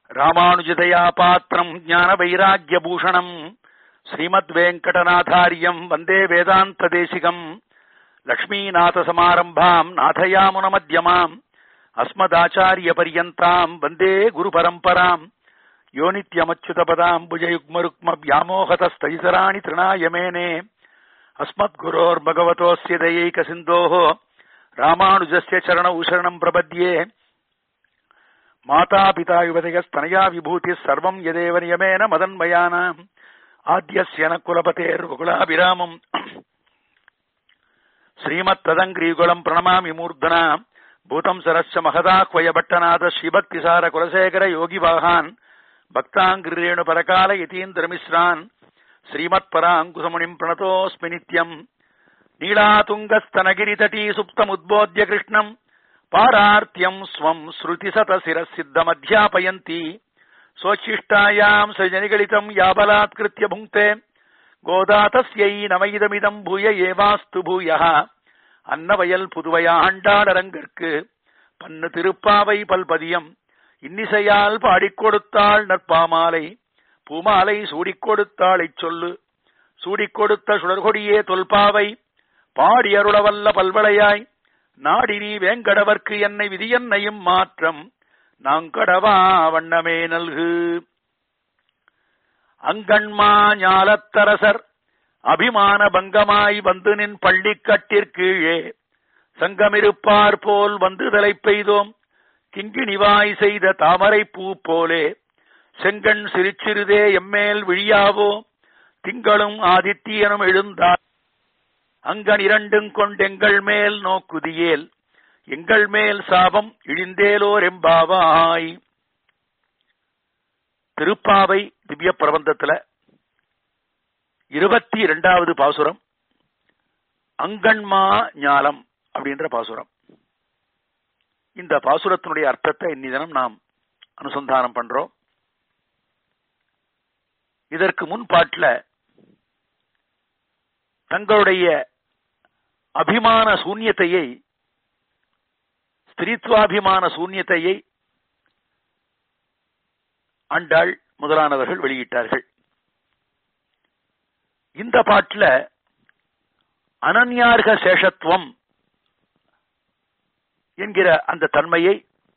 ராமானுஜதயா பாத்திரம் ஞான வைராகிய பூஷணம் ஸ்ரீமத் வெங்கடநாதாரியம் வந்தே வேதாந்த தேசிகம் லக்ஷ்மீநாத சமாரம்பாம் நாதயாமுன மத்தியமாம் அஸ்மதாச்சாரிய பரியந்தாம் வந்தே குரு பரம்பராம் யோ நித்யமச்சுதபதாம் புஜயுக்மருக்ம வியாமோகதஸ்தைசராணி திருணாயமேனே அஸ்மத் குரோர் பகவதோஸ்ய தயைக சிந்தோः ராமானுஜஸ்ய சரண உசரணம் பிரபத்யே மாதா பிதா யுவதயஸ்தனயா விபூதி சர்வம் யதேவ நியமேன மதன்மயானாம் ஆத்யஸ்யன குலபதேர் குலாபிராமம் ஸ்ரீமத் ததங்கிரீகுலம் பிரணமாமி மூர்தனா பூதம் சரஸ்ய மகதாஹ்வய பட்டநாத ஸ்ரீபக்திசார குலசேகர யோகி வாகான் பக்தாங்கிரேணு பரகால யதீந்திரமிஸ்ரான் ஸ்ரீமத் பராங்குசமுனிம் பிரணதோஸ்மி நித்யம் நீளாதுங்கஸ்தனகிரிதடீ சுப்தமுத்போத்ய கிருஷ்ணம் பாரார்த்தியம் ஸ்வம் ஸ்ருதிசதசிரசித்தமத்தியாபயந்தி சோச்சிஷ்டாயாம் சஜனிகலிதம் யாபலாத்கிருத்ய புங்க்தே கோதா தஸ்யை நமைதமிதம் பூய ஏவாஸ்து பூயः அன்னவயல் புதுவையாண்டாளரங்கற்கு பன்னு திருப்பாவை பல்பதியம் இன்னிசையால் பாடிக் கொடுத்தாள் நற்பாமாலை பூமாலை சூடிக் கொடுத்தாளைச் சொல்லு சூடிக் கொடுத்த சுடர்கொடியே தொல்பாவை பாடி அருளவல்ல பல்வளையாய் நாடினி வேங்கடவர்க்கு என்னை விதியன்னையும் மாற்றம் நாங்கடவா வண்ணமே நல்கு அங்கண்மா ஞாலத்தரசர் அபிமான பங்கமாய் வந்து நின் பள்ளிக்கட்டிற்கீழே சங்கமிருப்பார் போல் வந்து தலை பெய்தோம் கிங்கிணிவாய் செய்த தாமரை பூ போலே செங்கண் சிரிச்சிறுதே எம்மேல் விழியாவோ திங்களும் ஆதித்தியனும் எழுந்தார் அங்கன் இரண்டும் கொண்டெங்கள் மேல் நோக்குதியேல் எங்கள் மேல் சாபம் இழிந்தேலோர் எம்பாவாய் திருப்பாவை திவ்ய பிரபந்தத்துல இருபத்தி இரண்டாவது பாசுரம் அங்கன்மா ஞாலம் அப்படின்ற பாசுரம் இந்த பாசுரத்தினுடைய அர்த்தத்தை இன்னி தினம் நாம் அனுசந்தானம் பண்றோம் இதற்கு முன் பாட்டுல தங்களுடைய அபிமான சூன்யத்தையை ஸ்திரீத்வாபிமான சூன்யத்தையை ஆண்டாள் முதலானவர்கள் வெளியிட்டார்கள் இந்த பாட்டுல அனன்யார்க சேஷத்துவம் என்கிற அந்த தன்மையை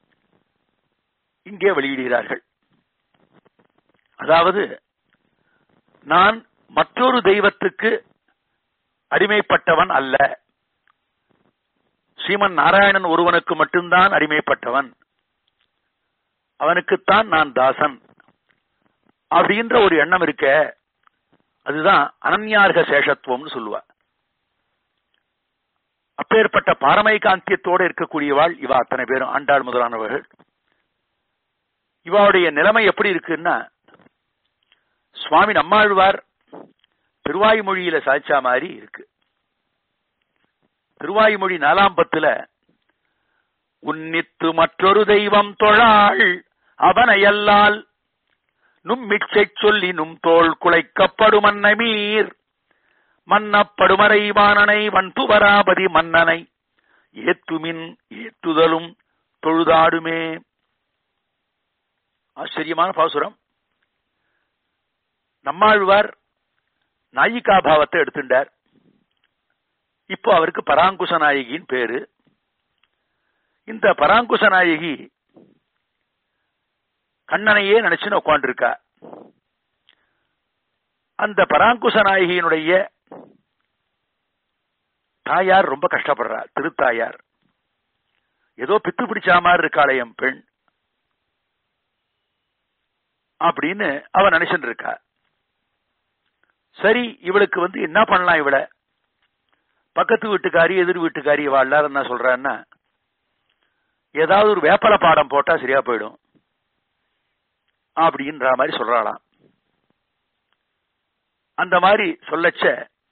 இங்கே வெளியிடுகிறார்கள் அதாவது நான் மற்றொரு தெய்வத்துக்கு அடிமைப்பட்டவன் அல்ல ஸ்ரீமன் நாராயணன் ஒருவனுக்கு மட்டும்தான் அடிமைப்பட்டவன் அவனுக்குத்தான் நான் தாசன் அப்படின்ற ஒரு எண்ணம் இருக்க அதுதான் அனன்யார்க சேஷத்துவம்னு சொல்லுவா அப்பேற்பட்ட பாரமை காந்தியத்தோடு இருக்கக்கூடியவாள் இவா அத்தனை பேரும் ஆண்டாள் முதலானவர்கள் இவாவுடைய நிலைமை எப்படி இருக்குன்னா சுவாமி நம்மாழ்வார் திருவாய்மொழியில சாய்ச்சா மாதிரி இருக்கு திருவாய்மொழி நாலாம் பத்துல உன்னித்து மற்றொரு தெய்வம் தொழாள் அவனையல்லால் நும்மிச்சை சொல்லி நும் தோல் குலைக்கப்படும் அன்னமீர் மன்னப்படுமறை வாணனை வன்புவராபதி மன்னனை ஏத்துமின் ஏத்துதலும் தொழுதாடுமே ஆச்சரியமான பாசுரம் நம்மாழ்வார் நாயிகா பாவத்தை எடுத்துட்டார் இப்போ அவருக்கு பராங்குச நாயகின்னு பேரு இந்த பராங்குச நாயகி கண்ணனையே நினைச்சுன்னு உட்காந்துருக்கா அந்த பராங்குச நாயகியினுடைய தாயார் ரொம்ப கஷ்டப்படுறா திருத்தாயார் ஏதோ பித்து பிடிச்சா மாதிரி இருக்காளே என் பெண் அப்படின்னு அவ நினைச்சுட்டு இருக்கா சரி இவளுக்கு வந்து என்ன பண்ணலாம் இவளை பக்கத்து வீட்டுக்காரி எதிர் வீட்டுக்காரி இவ எல்லாரும் என்ன சொல்றான்னா ஏதாவது ஒரு வேப்பல பாடம் போட்டா சரியா போயிடும் அப்படின்ற மாதிரி சொல்றாளாம் அந்த மாதிரி சொல்லச்ச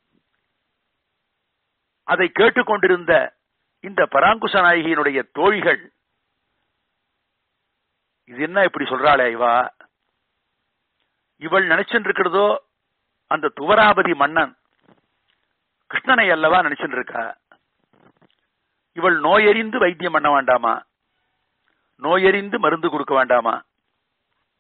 அதை கேட்டுக்கொண்டிருந்த இந்த பராங்குச நாயகியினுடைய தோழிகள் இது என்ன இப்படி சொல்றாளே இவா இவள் நினைச்சுட்டு இருக்கிறதோ அந்த துவராபதி மன்னன் கிருஷ்ணனை அல்லவா நினைச்சுட்டு இருக்கா இவள் நோயறிந்து வைத்தியம் பண்ண வேண்டாமா நோயறிந்து மருந்து கொடுக்க வேண்டாமா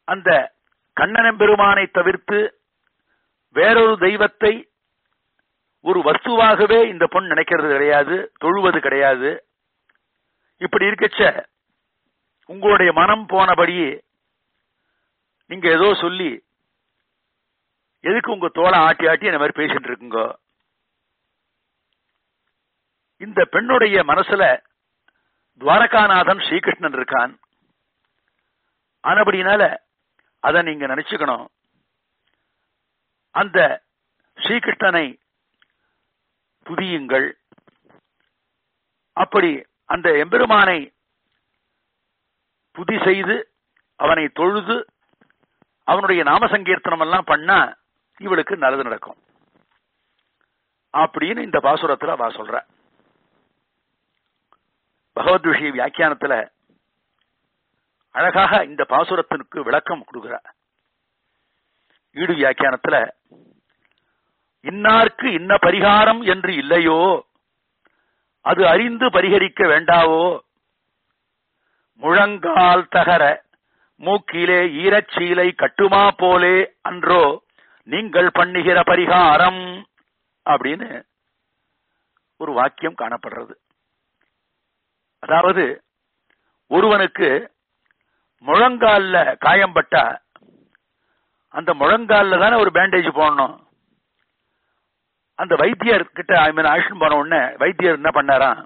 அந்த கண்ணனம் பெருமானை தவிர்த்து வேறொரு தெய்வத்தை ஒரு வஸ்துவாகவே இந்த பொண் நினைக்கிறது கிடையாது தொழுவது கிடையாது இப்படி இருக்கச்ச உங்களுடைய மனம் போனபடியே நீங்க ஏதோ சொல்லி எதுக்கு உங்க தோலை ஆட்டி ஆட்டி இந்த மாதிரி பேசிட்டு இருக்குங்க இந்த பெண்ணுடைய மனசுல துவாரகாநாதன் ஸ்ரீகிருஷ்ணன் இருக்கான் ஆனபடினால அத நீங்க நினைச்சுக்கணும் அந்த ஸ்ரீகிருஷ்ணனை துதியுங்கள் அப்படி அந்த எம்பெருமானை துதி செய்து அவனை தொழுது அவனுடைய நாம சங்கீர்த்தனம் எல்லாம் பண்ணா இவளுக்கு நல்லது நடக்கும் அப்படின்னு இந்த பாசுரத்துல அவ சொல்ற பகவத் விஷய வியாக்கியானத்துல அழகாக இந்த பாசுரத்திற்கு விளக்கம் கொடுக்கிற ஈடு வியாக்கியானத்துல இன்னார்க்கு இன்ன பரிகாரம் என்று இல்லையோ அது அறிந்து பரிகரிக்க வேண்டாவோ முழங்கால் தகர மூக்கிலே ஈரச்சீலை கட்டுமா போலே அன்றோ நீங்கள் பண்ணுகிற பரிகாரம் அப்படின்னு ஒரு வாக்கியம் காணப்படுறது அதாவது ஒருவனுக்கு முழங்கால்ல காயம்பட்டா அந்த முழங்கால்ல தானே ஒரு பேண்டேஜ் போடணும் அந்த வைத்தியர் கிட்ட ஐ மீன் அழைச்சிட்டு போன உடனே வைத்தியர் என்ன பண்ணாராம்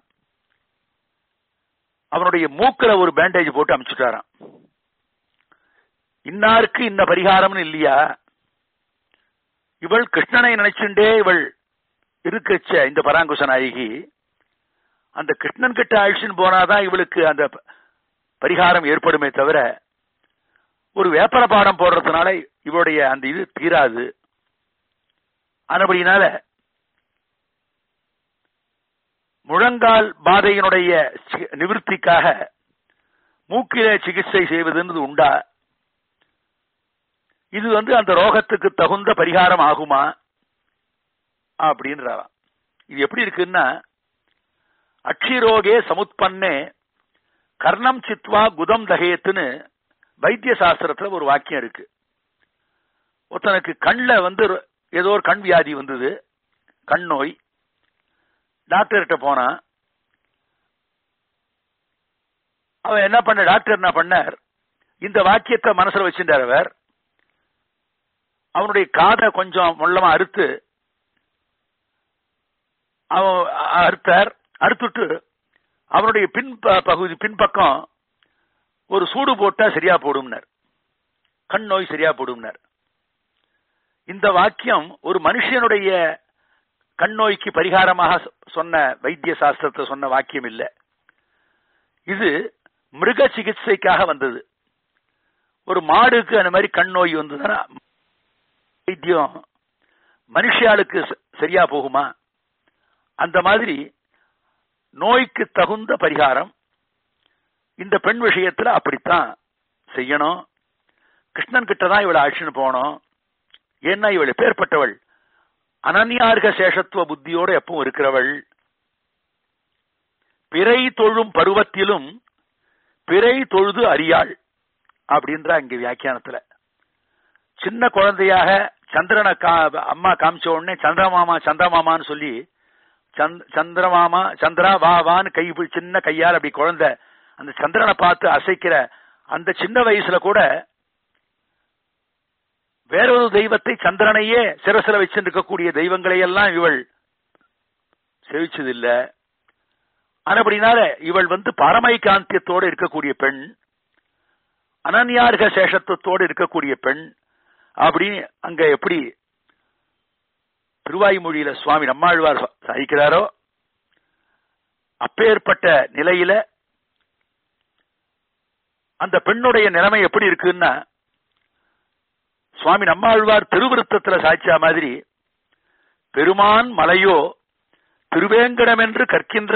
அவனுடைய மூக்குல ஒரு பேண்டேஜ் போட்டு அமுச்சுட்டாராம் இன்னாருக்கு இந்த பரிகாரம்னு இல்லையா இவள் கிருஷ்ணனை நினைச்சுட்டே இவள் இருக்கச்ச இந்த பராங்குச நாயகி அந்த கிருஷ்ணன் கிட்ட அழிச்சுன்னு போனாதான் இவளுக்கு அந்த பரிகாரம் ஏற்படுமே தவிர ஒரு வேப்பர பாடம் போடுறதுனால இவளுடைய அந்த இது தீராது ஆனபடினால முழங்கால் பாதையினுடைய நிவர்த்திக்காக மூக்கிலே சிகிச்சை செய்வதுன்றது உண்டா இது வந்து அந்த ரோகத்துக்கு தகுந்த பரிகாரம் ஆகுமா அப்படின்றாராம் இது எப்படி இருக்குன்னா அக்ஷிரோகே சமுத்பன்னே கர்ணம் சித்வா குதம் தகேத்துன்னு வைத்திய சாஸ்திரத்துல ஒரு வாக்கியம் இருக்கு ஒருத்தனுக்கு கண்ணில் வந்து ஏதோ ஒரு கண் வியாதி வந்தது கண் நோய் டாக்டர்கிட்ட போனான் அவன் என்ன பண்ண டாக்டர் என்ன பண்ணார் இந்த வாக்கியத்தை மனசுல வச்சிருந்தார் அவர் அவனுடைய காதை கொஞ்சம் முள்ளமா அறுத்து அவன் அறுத்தார் அறுத்துட்டு அவனுடைய பின் பகுதி பின்பக்கம் ஒரு சூடு போட்டா சரியா போடும்னர் கண் நோய் சரியா போடும்னர் இந்த வாக்கியம் ஒரு மனுஷனுடைய கண் நோய்க்கு பரிகாரமாக சொன்ன வைத்திய சாஸ்திரத்தை சொன்ன வாக்கியம் இல்ல இது மிருக சிகிச்சைக்காக வந்தது ஒரு மாடுக்கு அந்த மாதிரி கண் நோய் வந்ததுன்னா வைத்தியம் மனுஷாளுக்கு சரியா போகுமா அந்த மாதிரி நோய்க்கு தகுந்த பரிகாரம் இந்த பெண் விஷயத்துல அப்படித்தான் செய்யணும் கிருஷ்ணன் கிட்ட தான் இவளை அழிச்சுன்னு போனோம் ஏன்னா இவள் பேர்பட்டவள் அனன்யார்க சேஷத்துவ புத்தியோட எப்பவும் இருக்கிறவள் பிறை தொழும் பருவத்திலும் பிறை தொழுது அறியாள் அப்படின்ற இங்க வியாக்கியானத்துல சின்ன குழந்தையாக சந்திரனை கா அம்மா காமிச்ச உடனே சந்திரமாமா சந்திரமாமான்னு சொல்லி சந்திரமாமா சந்திரா வா வான்னு கை சின்ன கையால் அப்படி குழந்தை அந்த சந்திரனை பார்த்து அசைக்கிற அந்த சின்ன வயசுல கூட வேறொரு தெய்வத்தை சந்திரனையே சிரசில வச்சிருக்கக்கூடிய தெய்வங்களை எல்லாம் இவள் செவிச்சதில்ல ஆனபடினால இவள் வந்து பரமை காந்தியத்தோடு இருக்கக்கூடிய பெண் அனன்யார்க சேஷத்துவத்தோடு இருக்கக்கூடிய பெண் அப்படின்னு அங்க எப்படி திருவாய்மொழியில சுவாமி நம்மாழ்வார் சாதிக்கிறாரோ அப்பேற்பட்ட நிலையில அந்த பெண்ணுடைய நிலைமை எப்படி இருக்குன்னா சுவாமி நம்மாழ்வார் திருவிருத்தத்துல சாட்சியா மாதிரி பெருமான் மலையோ திருவேங்கடம் என்று கற்கின்ற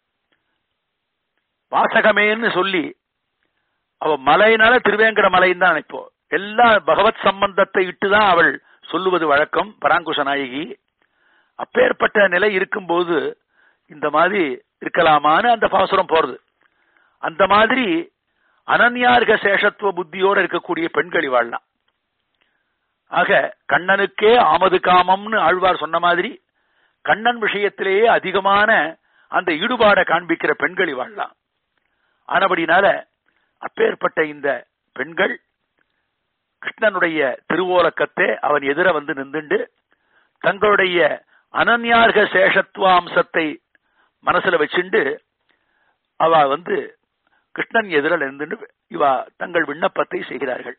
வாசகமேன்னு சொல்லி அவ மலையினால திருவேங்கட மலைன்னு தான் நினைப்போம் எல்லா பகவத் சம்பந்தத்தை இட்டுதான் அவள் சொல்லுவது வழக்கம் பராங்குஷ நாயகி அப்பேற்பட்ட நிலை இருக்கும்போது இந்த மாதிரி இருக்கலாமான்னு அந்த பாசுரம் போறது அந்த மாதிரி அனன்யார்க சேஷத்துவ புத்தியோட இருக்கக்கூடிய பெண்கள் இவாள்லாம் ஆக கண்ணனுக்கே ஆமது காமம்னு ஆழ்வார் சொன்ன மாதிரி கண்ணன் விஷயத்திலேயே அதிகமான அந்த ஈடுபாடை காண்பிக்கிற பெண்கள் இவாள்லாம் ஆனபடினால அப்பேற்பட்ட இந்த பெண்கள் கிருஷ்ணனுடைய திருவோலக்கத்தை அவன் எதிர வந்து நின்றுண்டு தங்களுடைய அனன்யார்க சேஷத்துவாம்சத்தை மனசுல வச்சுண்டு அவ வந்து கிருஷ்ணன் எதிர நின்று இவா தங்கள் விண்ணப்பத்தை செய்கிறார்கள்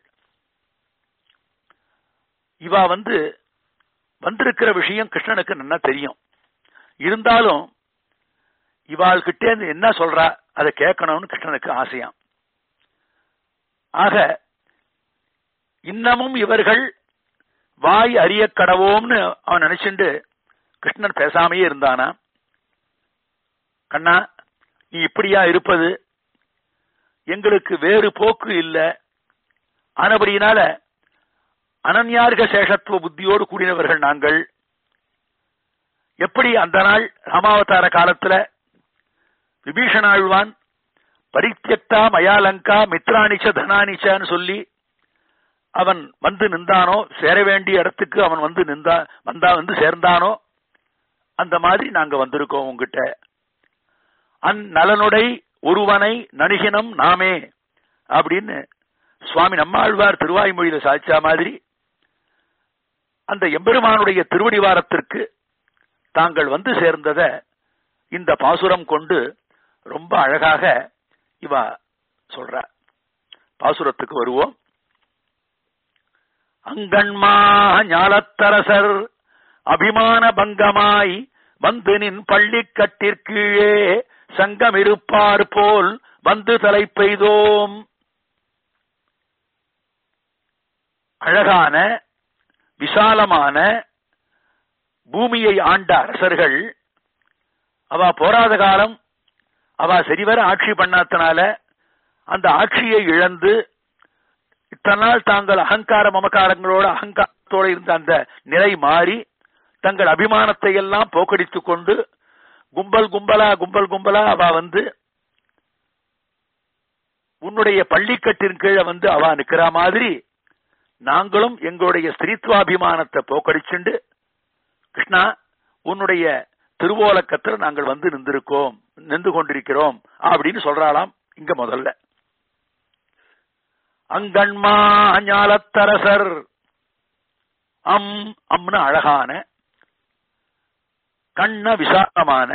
இவா வந்து வந்திருக்கிற விஷயம் கிருஷ்ணனுக்கு நல்லா தெரியும் இருந்தாலும் இவாள் கிட்டே என்ன சொல்றா அதை கேட்கணும்னு கிருஷ்ணனுக்கு ஆசையாம் ஆக இன்னமும் இவர்கள் வாய் அறிய கடவோம்னு அவன் நினைச்சுண்டு கிருஷ்ணன் பேசாமையே இருந்தானா கண்ணா நீ இப்படியா இருப்பது எங்களுக்கு வேறு போக்கு இல்ல ஆனபடியினால அனன்யார்க சேஷத்துவ புத்தியோடு கூடினவர்கள் நாங்கள் எப்படி அந்த நாள் ராமாவதார காலத்துல விபீஷணாழ்வான் பரித்தியக்தா மயாலங்கா மித்ராணிச்ச தனானிச்சான்னு சொல்லி அவன் வந்து நின்றானோ சேர வேண்டிய இடத்துக்கு அவன் வந்து நின்றா வந்தா வந்து சேர்ந்தானோ அந்த மாதிரி நாங்க வந்திருக்கோம் உங்ககிட்ட அந்நலனுடை ஒருவனை நணுகினம் நாமே அப்படின்னு சுவாமி நம்மாழ்வார் திருவாய்மொழியில சாய்ச்சா மாதிரி அந்த எம்பெருமானுடைய திருவடிவாரத்திற்கு தாங்கள் வந்து சேர்ந்தத இந்த பாசுரம் கொண்டு ரொம்ப அழகாக இவ சொல்ற பாசுரத்துக்கு வருவோம் அங்கண்மா ஞாலத்தரசர் அபிமான பங்கமாய் வந்து நின் பள்ளிக்கட்டிற்கீழே சங்கமிருப்பார் போல் வந்து தலை பெய்தோம் அழகான விசாலமான பூமியை ஆண்ட அரசர்கள் அவ போராத காலம் அவ சரிவர ஆட்சி பண்ணாதனால அந்த ஆட்சியை இழந்து இத்தனை நாள் தாங்கள் அகங்கார மமகாரங்களோட அகங்காரத்தோட இருந்த அந்த நிலை மாறி தங்கள் அபிமானத்தை எல்லாம் போக்கடித்துக் கொண்டு கும்பல் கும்பலா கும்பல் கும்பலா அவ வந்து உன்னுடைய பள்ளிக்கட்டின் கீழே வந்து அவ நிக்கிற மாதிரி நாங்களும் எங்களுடைய ஸ்திரீத்வாபிமானத்தை போக்கடிச்சுண்டு கிருஷ்ணா உன்னுடைய திருவோலக்கத்தில் நாங்கள் வந்து நின்றிருக்கோம் நின்று கொண்டிருக்கிறோம் அப்படின்னு சொல்றாளாம் இங்க முதல்ல அங்கண்மா ஞாலத்தரசர் அம் அம்னு அழகான கண்ண விசாலமான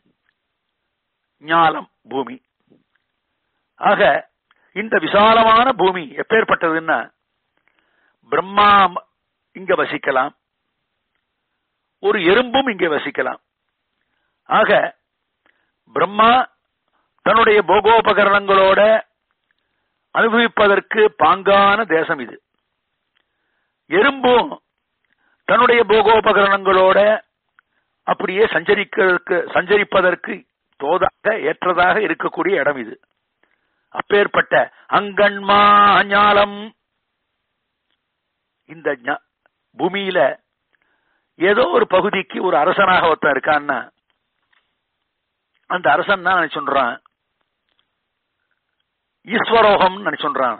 ஞாலம் பூமி ஆக இந்த விசாலமான பூமி எப்பேற்பட்டதுன்னா பிரம்மா இங்க வசிக்கலாம் ஒரு எறும்பும் இங்கே வசிக்கலாம் ஆக பிரம்மா தன்னுடைய போகோபகரணங்களோட அனுபவிப்பதற்கு பாங்கான தேசம் இது எறும்பும் தன்னுடைய போகோபகரணங்களோட அப்படியே சஞ்சரிக்கிறதுக்கு சஞ்சரிப்பதற்கு தோதாக ஏற்றதாக இருக்கக்கூடிய இடம் இது அப்பேற்பட்ட அங்கண்மா ஞாலம் இந்த ஞ- பூமியில ஏதோ ஒரு பகுதிக்கு ஒரு அரசனாக ஒருத்தன் இருக்கான்னா அந்த அரசன் தான் நினைச்சுன்றான் ஈஸ்வரோகம் நினைச்சுன்றான்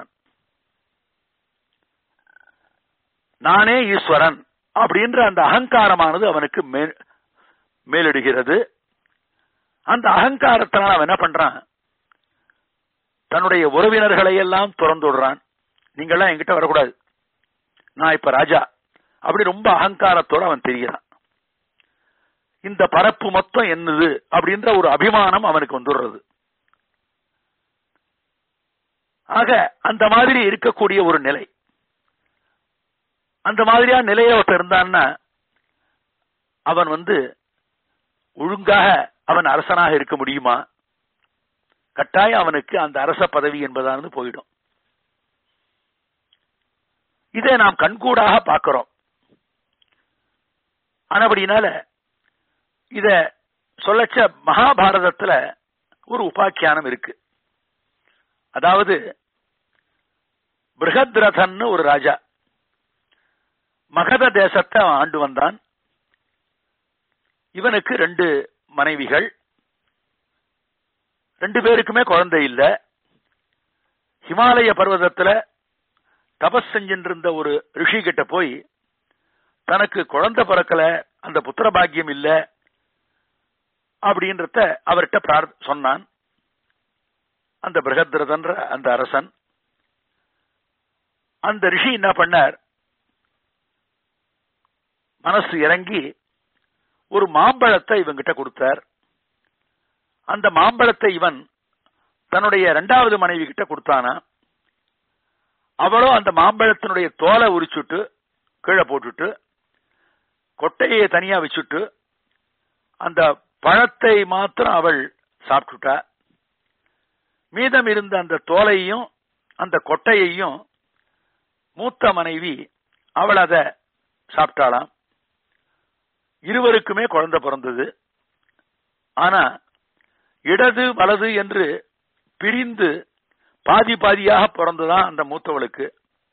நானே ஈஸ்வரன் அப்படின்ற அந்த அகங்காரமானது அவனுக்கு மேல் மேலிடுகிறது அந்த அகங்காரத்தினால் அவன் என்ன பண்றான் தன்னுடைய உறவினர்களை எல்லாம் திறந்து விடுறான் நீங்கெல்லாம் என்கிட்ட வரக்கூடாது நான் இப்ப ராஜா அப்படி ரொம்ப அகங்காரத்தோட அவன் தெரிகிறான் இந்த பரப்பு மொத்தம் என்னது அப்படின்ற ஒரு அபிமானம் அவனுக்கு வந்துடுறது ஆக அந்த மாதிரி இருக்கக்கூடிய ஒரு நிலை அந்த மாதிரியா நிலையில ஒருத்தர் இருந்தான்னா அவன் வந்து ஒழுங்காக அவன் அரசனாக இருக்க முடியுமா கட்டாயம் அவனுக்கு அந்த அரச பதவி என்பதானது போயிடும் இதை நாம் கண்கூடாக பார்க்கிறோம் ஆனபடினால இத சொல்லச்ச மகாபாரதத்துல ஒரு உபாக்கியானம் இருக்கு அதாவது பிருகத்ரதன்னு ஒரு ராஜா மகத தேசத்தை அவன் ஆண்டு வந்தான் இவனுக்கு ரெண்டு மனைவிகள் ரெண்டு பேருக்குமே குழந்தை இல்ல ஹிமாலய பர்வதத்துல தபஸ் செஞ்சுட்டு இருந்த ஒரு ரிஷி கிட்ட போய் தனக்கு குழந்தை பிறக்கல அந்த புத்திர பாக்கியம் இல்ல அப்படின்றத அவர்கிட்ட பிரார்- சொன்னான் அந்த பிரகத்ரதன்ற அந்த அரசன் அந்த ரிஷி என்ன பண்ணார் மனசு இறங்கி ஒரு மாம்பழத்தை இவங்கிட்ட கொடுத்தார் அந்த மாம்பழத்தை இவன் தன்னுடைய இரண்டாவது மனைவி கிட்ட கொடுத்தானா அவளோ அந்த மாம்பழத்தினுடைய தோலை உரிச்சுட்டு கீழே போட்டுட்டு கொட்டையை தனியா வச்சுட்டு அந்த பழத்தை மாத்திரம் அவள் சாப்பிட்டுட்டா மீதம் இருந்த அந்த தோலையும் அந்த கொட்டையையும் மூத்த மனைவி அவள் அத சாப்பிட்டாளாம் இருவருக்குமே குழந்தை பிறந்தது ஆனா இடது வலது என்று பிரிந்து பாதி பாதியாக பிறந்ததான் அந்த மூத்தவளுக்கு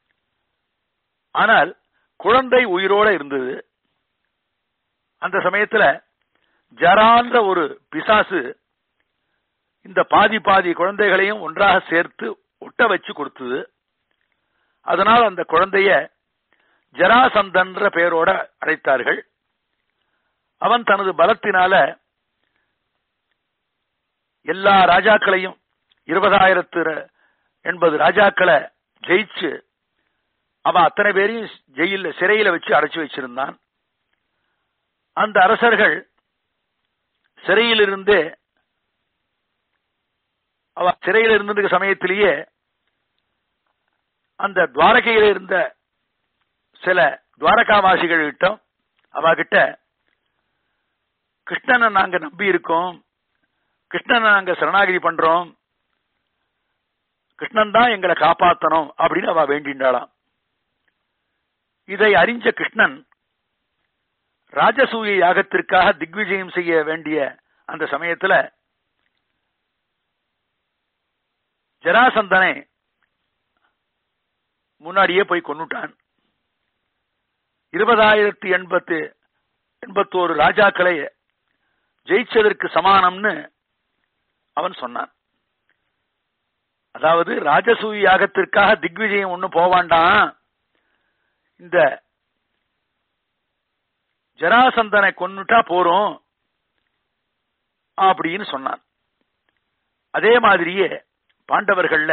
ஆனால் குழந்தை உயிரோட இருந்தது அந்த சமயத்துல ஜரான்ற ஒரு பிசாசு இந்த பாதி பாதி குழந்தைகளையும் ஒன்றாக சேர்த்து ஒட்ட வச்சு கொடுத்தது அதனால் அந்த குழந்தைய ஜராசந்தன்ற பெயரோட அழைத்தார்கள் அவன் தனது பலத்தினால எல்லா ராஜாக்களையும் இருபதாயிரத்து எண்பது ராஜாக்களை ஜெயிச்சு அவன் அத்தனை பேரையும் ஜெயில சிறையில வச்சு அடைச்சு வச்சிருந்தான் அந்த அரசர்கள் சிறையிலிருந்தே அவ சிறையில் இருந்த சமயத்திலேயே அந்த துவாரகையில இருந்த சில துவாரகாவாசிகள் கிட்ட அவ கிட்ட கிருஷ்ணனை நாங்க நம்பி இருக்கோம் கிருஷ்ணனை நாங்க சரணாகிதி பண்றோம் கிருஷ்ணன் தான் எங்களை காப்பாத்தணும் அப்படின்னு அவ வேண்டிண்டாளாம் இதை அறிஞ்ச கிருஷ்ணன் ராஜசூய யாகத்திற்காக திக்விஜயம் செய்ய வேண்டிய அந்த சமயத்துல ஜராசந்தனை முன்னாடியே போய் கொன்னுட்டான் இருபதாயிரத்தி எண்பத்து எண்பத்தோரு ராஜாக்களை ஜெயிச்சதற்கு சமானம்னு அவன் சொன்னான் அதாவது ராஜசூய யாகத்திற்காக திக்விஜயம் ஒண்ணு போவாண்டாம் இந்த ஜராசந்தனை கொன்னுட்டா போறோம் அப்படின்னு சொன்னான் அதே மாதிரியே பாண்டவர்கள்ல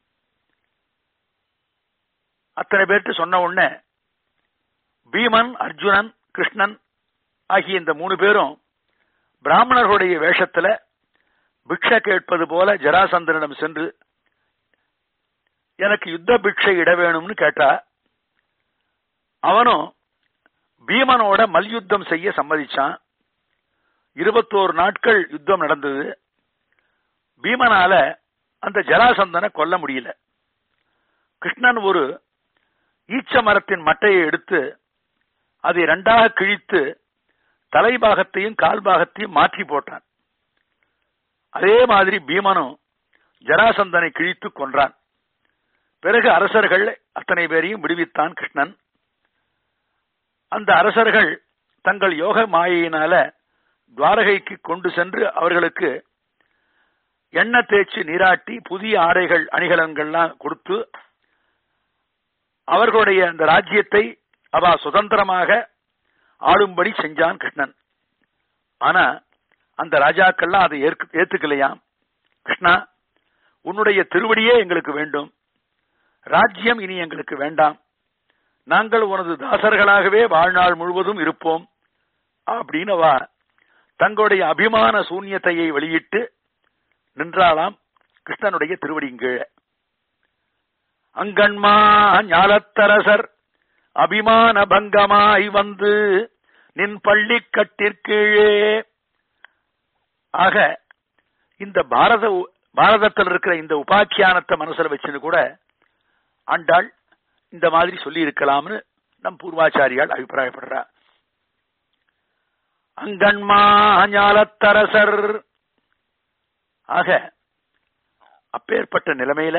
அத்தனை பேர்ட்டு சொன்ன உடனே பீமன் அர்ஜுனன் கிருஷ்ணன் ஆகிய இந்த மூணு பேரும் பிராமணர்களுடைய வேஷத்துல பிக்ஷை கேட்பது போல ஜராசந்தனிடம் சென்று எனக்கு யுத்த பிக்ஷை இட வேணும்னு கேட்டா அவனும் பீமனோட மல்யுத்தம் செய்ய சம்மதிச்சான் இருபத்தோரு நாட்கள் யுத்தம் நடந்தது பீமனால அந்த ஜராசந்தனை கொல்ல முடியல கிருஷ்ணன் ஒரு ஈச்ச மரத்தின் மட்டையை எடுத்து அதை இரண்டாக கிழித்து தலைபாகத்தையும் கால் பாகத்தையும் மாற்றி போட்டான் அதே மாதிரி பீமனும் ஜராசந்தனை கிழித்து கொன்றான் பிறகு அரசர்கள் அத்தனை பேரையும் விடுவித்தான் கிருஷ்ணன் அந்த அரசர்கள் தங்கள் யோக மாயையினால துவாரகைக்கு கொண்டு சென்று அவர்களுக்கு எண்ணெய் தேய்ச்சி நீராட்டி புதிய ஆடைகள் அணிகலன்கள்லாம் கொடுத்து அவர்களுடைய அந்த ராஜ்யத்தை அவ சுதந்திரமாக ஆளும்படி செஞ்சான் கிருஷ்ணன் ஆனா அந்த ராஜாக்கள்லாம் அதை ஏற்க- ஏத்துக்கலையாம் கிருஷ்ணா உன்னுடைய திருவடியே எங்களுக்கு வேண்டும் ராஜ்யம் இனி எங்களுக்கு வேண்டாம் நாங்கள் உனது தாசர்களாகவே வாழ்நாள் முழுவதும் இருப்போம் அப்படின்னு அவ தங்களுடைய அபிமான சூன்யத்தையை வெளியிட்டு நின்றாளாம் கிருஷ்ணனுடைய திருவடியின் கீழே அங்கண்மா ஞாலத்தரசர் அபிமான பங்கமாய் வந்து நின் பள்ளி கட்டிற்கீழே ஆக இந்த பாரத பாரதத்தில் இருக்கிற இந்த உபாக்கியானத்தை மனசுல வச்சுன்னு கூட ஆண்டாள் இந்த மாதிரி சொல்லி இருக்கலாம்னு நம் பூர்வாச்சாரியால் அபிப்பிராயப்படுறார் அங்கண்மா ஞாலத்தரசர் ஆக அப்பேற்பட்ட நிலைமையில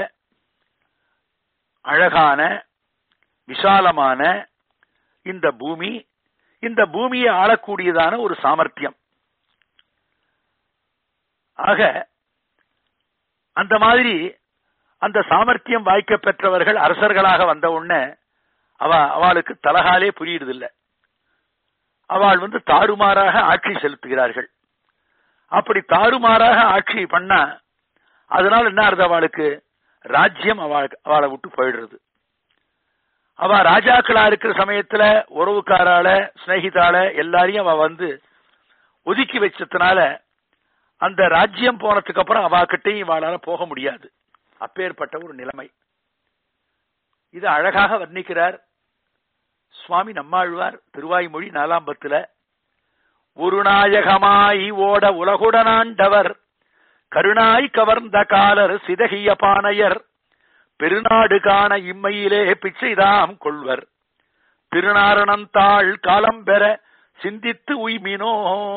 அழகான விசாலமான இந்த பூமி இந்த பூமியை ஆளக்கூடியதான ஒரு சாமர்த்தியம் ஆக அந்த மாதிரி அந்த சாமர்த்தியம் வாய்க்க பெற்றவர்கள் அரசர்களாக வந்த உடனே அவ அவளுக்கு தலகாலே புரியுறதில்லை அவள் வந்து தாறுமாறாக ஆட்சி செலுத்துகிறார்கள் அப்படி தாறுமாறாக ஆட்சி பண்ணா அதனால என்ன அர்த்தம் அவளுக்கு ராஜ்யம் அவளுக்கு அவளை விட்டு போயிடுறது அவ ராஜாக்களா இருக்கிற சமயத்துல உறவுக்காரால சிநேகிதால எல்லாரையும் அவ வந்து ஒதுக்கி வச்சதுனால அந்த ராஜ்யம் போனதுக்கு அப்புறம் அவ கிட்டையும் இவாளால போக முடியாது அப்பேற்பட்ட ஒரு நிலைமை இது அழகாக வர்ணிக்கிறார் சுவாமி நம்மாழ்வார் திருவாய்மொழி நாலாம்பத்துல ஒரு நாயகமாய் ஓட உலகுடனாண்டவர் கருணாய் கவர்ந்த காலர் சிதகிய பானையர் பெருநாடு காண இம்மையிலே பிச்சைதாம் கொள்வர் திருநாரணந்தாள் காலம் பெற சிந்தித்து உய்மினோ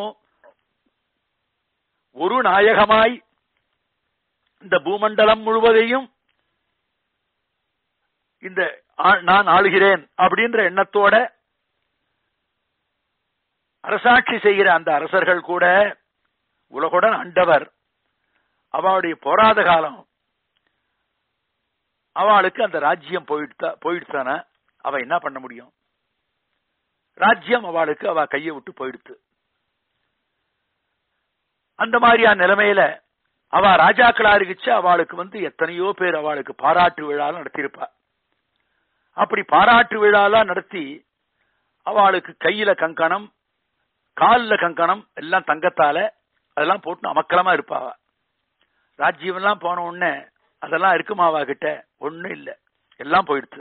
ஒரு நாயகமாய் இந்த பூமண்டலம் முழுவதையும் இந்த ஆ- நான் ஆளுகிறேன் அப்படின்ற எண்ணத்தோட அரசாட்சி செய்கிற அந்த அரசர்கள் கூட உலகுடன் அண்டவர் அவளுடைய போராத காலம் அவளுக்கு அந்த ராஜ்யம் போயிடுத்தா போயிடுத்தானா அவ என்ன பண்ண முடியும் ராஜ்யம் அவளுக்கு அவ கையை விட்டு போயிடுத்து அந்த மாதிரியான நிலைமையில அவ ராஜாக்களா இருந்துச்சு அவளுக்கு வந்து எத்தனையோ பேர் அவளுக்கு பாராட்டு விழாலாம் நடத்தியிருப்பா அப்படி பாராட்டு விழாலாம் நடத்தி அவளுக்கு கையில கங்கணம் கால்ல கங்கணம் எல்லாம் தங்கத்தால அதெல்லாம் போட்டு அமக்கலமா இருப்பாவ ராஜ்யம் எல்லாம் போன உடனே அதெல்லாம் இருக்குமாவா கிட்ட ஒண்ணும் இல்ல எல்லாம் போயிடுச்சு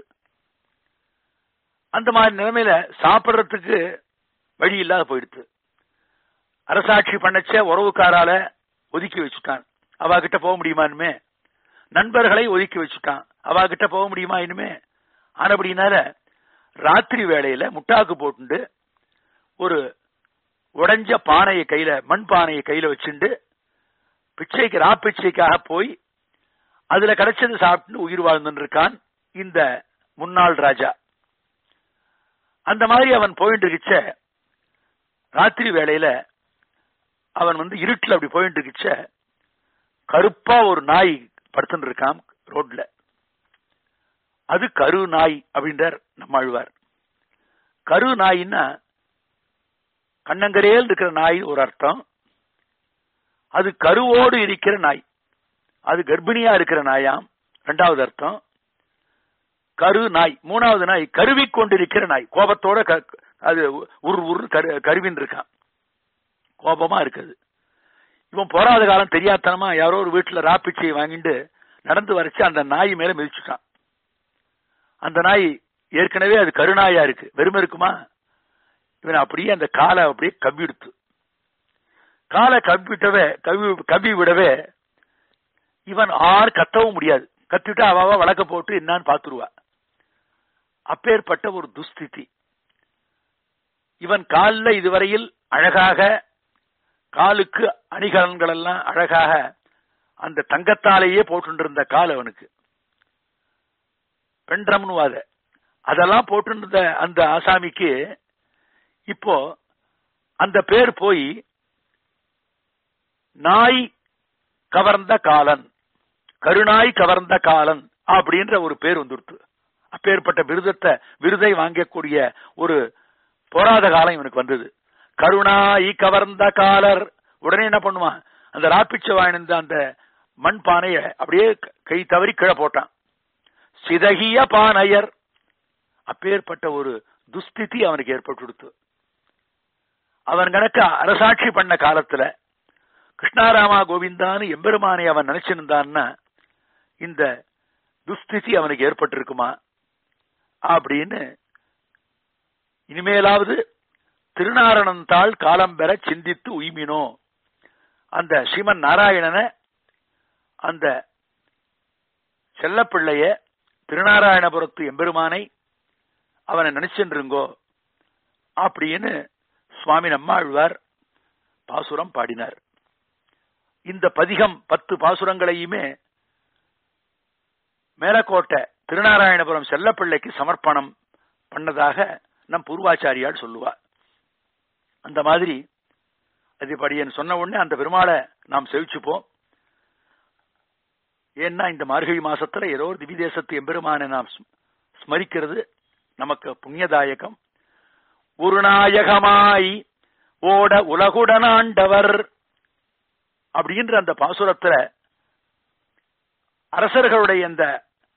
அந்த மாதிரி நிலைமையில சாப்பிடுறதுக்கு வழி இல்லாத போயிடுச்சு அரசாட்சி பண்ணச்ச உறவுக்காரால ஒதுக்கி வச்சுட்டான் அவ கிட்ட போக முடியுமா இனிமே நண்பர்களை ஒதுக்கி வச்சுட்டான் அவ கிட்ட போக முடியுமா இனிமே ஆனபடினால ராத்திரி வேளையில முட்டாக்கு போட்டுண்டு ஒரு உடைஞ்ச பானையை கையில மண் பானையை கையில வச்சுண்டு பிச்சைக்கு ரா பிச்சைக்காக போய் அதுல கிடைச்சது சாப்பிட்டு உயிர் வாழ்ந்துட்டு இருக்கான் இந்த முன்னாள் ராஜா அந்த மாதிரி அவன் போயிட்டு இருக்கிச்ச ராத்திரி வேளையில அவன் வந்து இருட்டுல அப்படி போயிட்டு இருக்கிச்ச கருப்பா ஒரு நாய் படுத்துட்டு இருக்கான் ரோட்ல அது கரு நாய் அப்படின்றார் நம்மாழ்வார் கரு நாயின்னா கண்ணங்கரையில் இருக்கிற நாய் ஒரு அர்த்தம் அது கருவோடு இருக்கிற நாய் அது கர்ப்பிணியா இருக்கிற நாயாம் ரெண்டாவது அர்த்தம் கரு நாய் மூணாவது நாய் கருவி கொண்டிருக்கிற நாய் கோபத்தோட க- அது உரு உரு கரு கருவின் இருக்கான் கோபமா இருக்குது இவன் போராத காலம் தெரியாதனமா யாரோ ஒரு வீட்டுல ராப்பிச்சை வாங்கிட்டு நடந்து வரைச்சு அந்த நாய் மேல மிதிச்சுட்டான் அந்த நாய் ஏற்கனவே அது கருநாயா இருக்கு வெறுமை இருக்குமா இவன் அப்படியே அந்த காலை அப்படியே கவ்விடுத்து காலை கவ்விட்டவே கவி கவ்வி விடவே இவன் ஆறு கத்தவும் முடியாது கத்திட்டா அவ அவ வழக்க போட்டு என்னான்னு பாத்துருவா அப்பேற்பட்ட ஒரு துஸ்திதி இவன் காலில் இதுவரையில் அழகாக காலுக்கு அணிகலன்கள் எல்லாம் அழகாக அந்த தங்கத்தாலேயே போட்டுருந்த கால் அவனுக்கு பெண்ட்ரம்னு வாத அதெல்லாம் போட்டுருந்த அந்த ஆசாமிக்கு இப்போ அந்த பேர் போய் நாய் கவர்ந்த காலன் கருநாய் கவர்ந்த காலன் அப்படின்ற ஒரு பேர் வந்துருத்து அப்பேற்பட்ட விருதத்தை விருதை வாங்கக்கூடிய ஒரு போராத காலம் இவனுக்கு வந்தது கருணாய் கவர்ந்த காலர் உடனே என்ன பண்ணுவான் அந்த ராப்பிச்ச வாய்ந்த அந்த மண் பானைய அப்படியே கை தவறி கீழே போட்டான் சிதகிய பானையர் அப்பேற்பட்ட ஒரு துஸ்திதி அவனுக்கு ஏற்பட்டு அவன் கணக்க அரசாட்சி பண்ண காலத்துல கிருஷ்ணாராமா கோவிந்தான்னு எம்பெருமானை அவன் நினைச்சிருந்தான்னா இந்த துஸ்திதி அவனுக்கு ஏற்பட்டிருக்குமா அப்படின்னு இனிமேலாவது திருநாரணந்தாள் காலம் பெற சிந்தித்து உய்மினோ அந்த ஸ்ரீமன் நாராயணனை அந்த செல்லப்பிள்ளைய திருநாராயணபுரத்து எம்பெருமானை அவனை நினைச்சென்றுங்கோ அப்படின்னு சுவாமி நம்மாழ்வார் பாசுரம் பாடினார் இந்த பதிகம் பத்து பாசுரங்களையுமே மேலக்கோட்டை திருநாராயணபுரம் செல்லப்பிள்ளைக்கு சமர்ப்பணம் பண்ணதாக நம் பூர்வாச்சாரியால் சொல்லுவார் அந்த மாதிரி அது படியன் சொன்ன உடனே அந்த பெருமாளை நாம் செவிச்சுப்போம் ஏன்னா இந்த மார்கழி மாசத்துல ஏதோ ஒரு திவி தேசத்து எம்பெருமானை நாம் ஸ்ம- ஸ்மரிக்கிறது நமக்கு புண்ணியதாயகம் ஒரு நாயகமாய் ஓட உலகுடனாண்டவர் அப்படின்ற அந்த பாசுரத்துல அரசர்களுடைய அந்த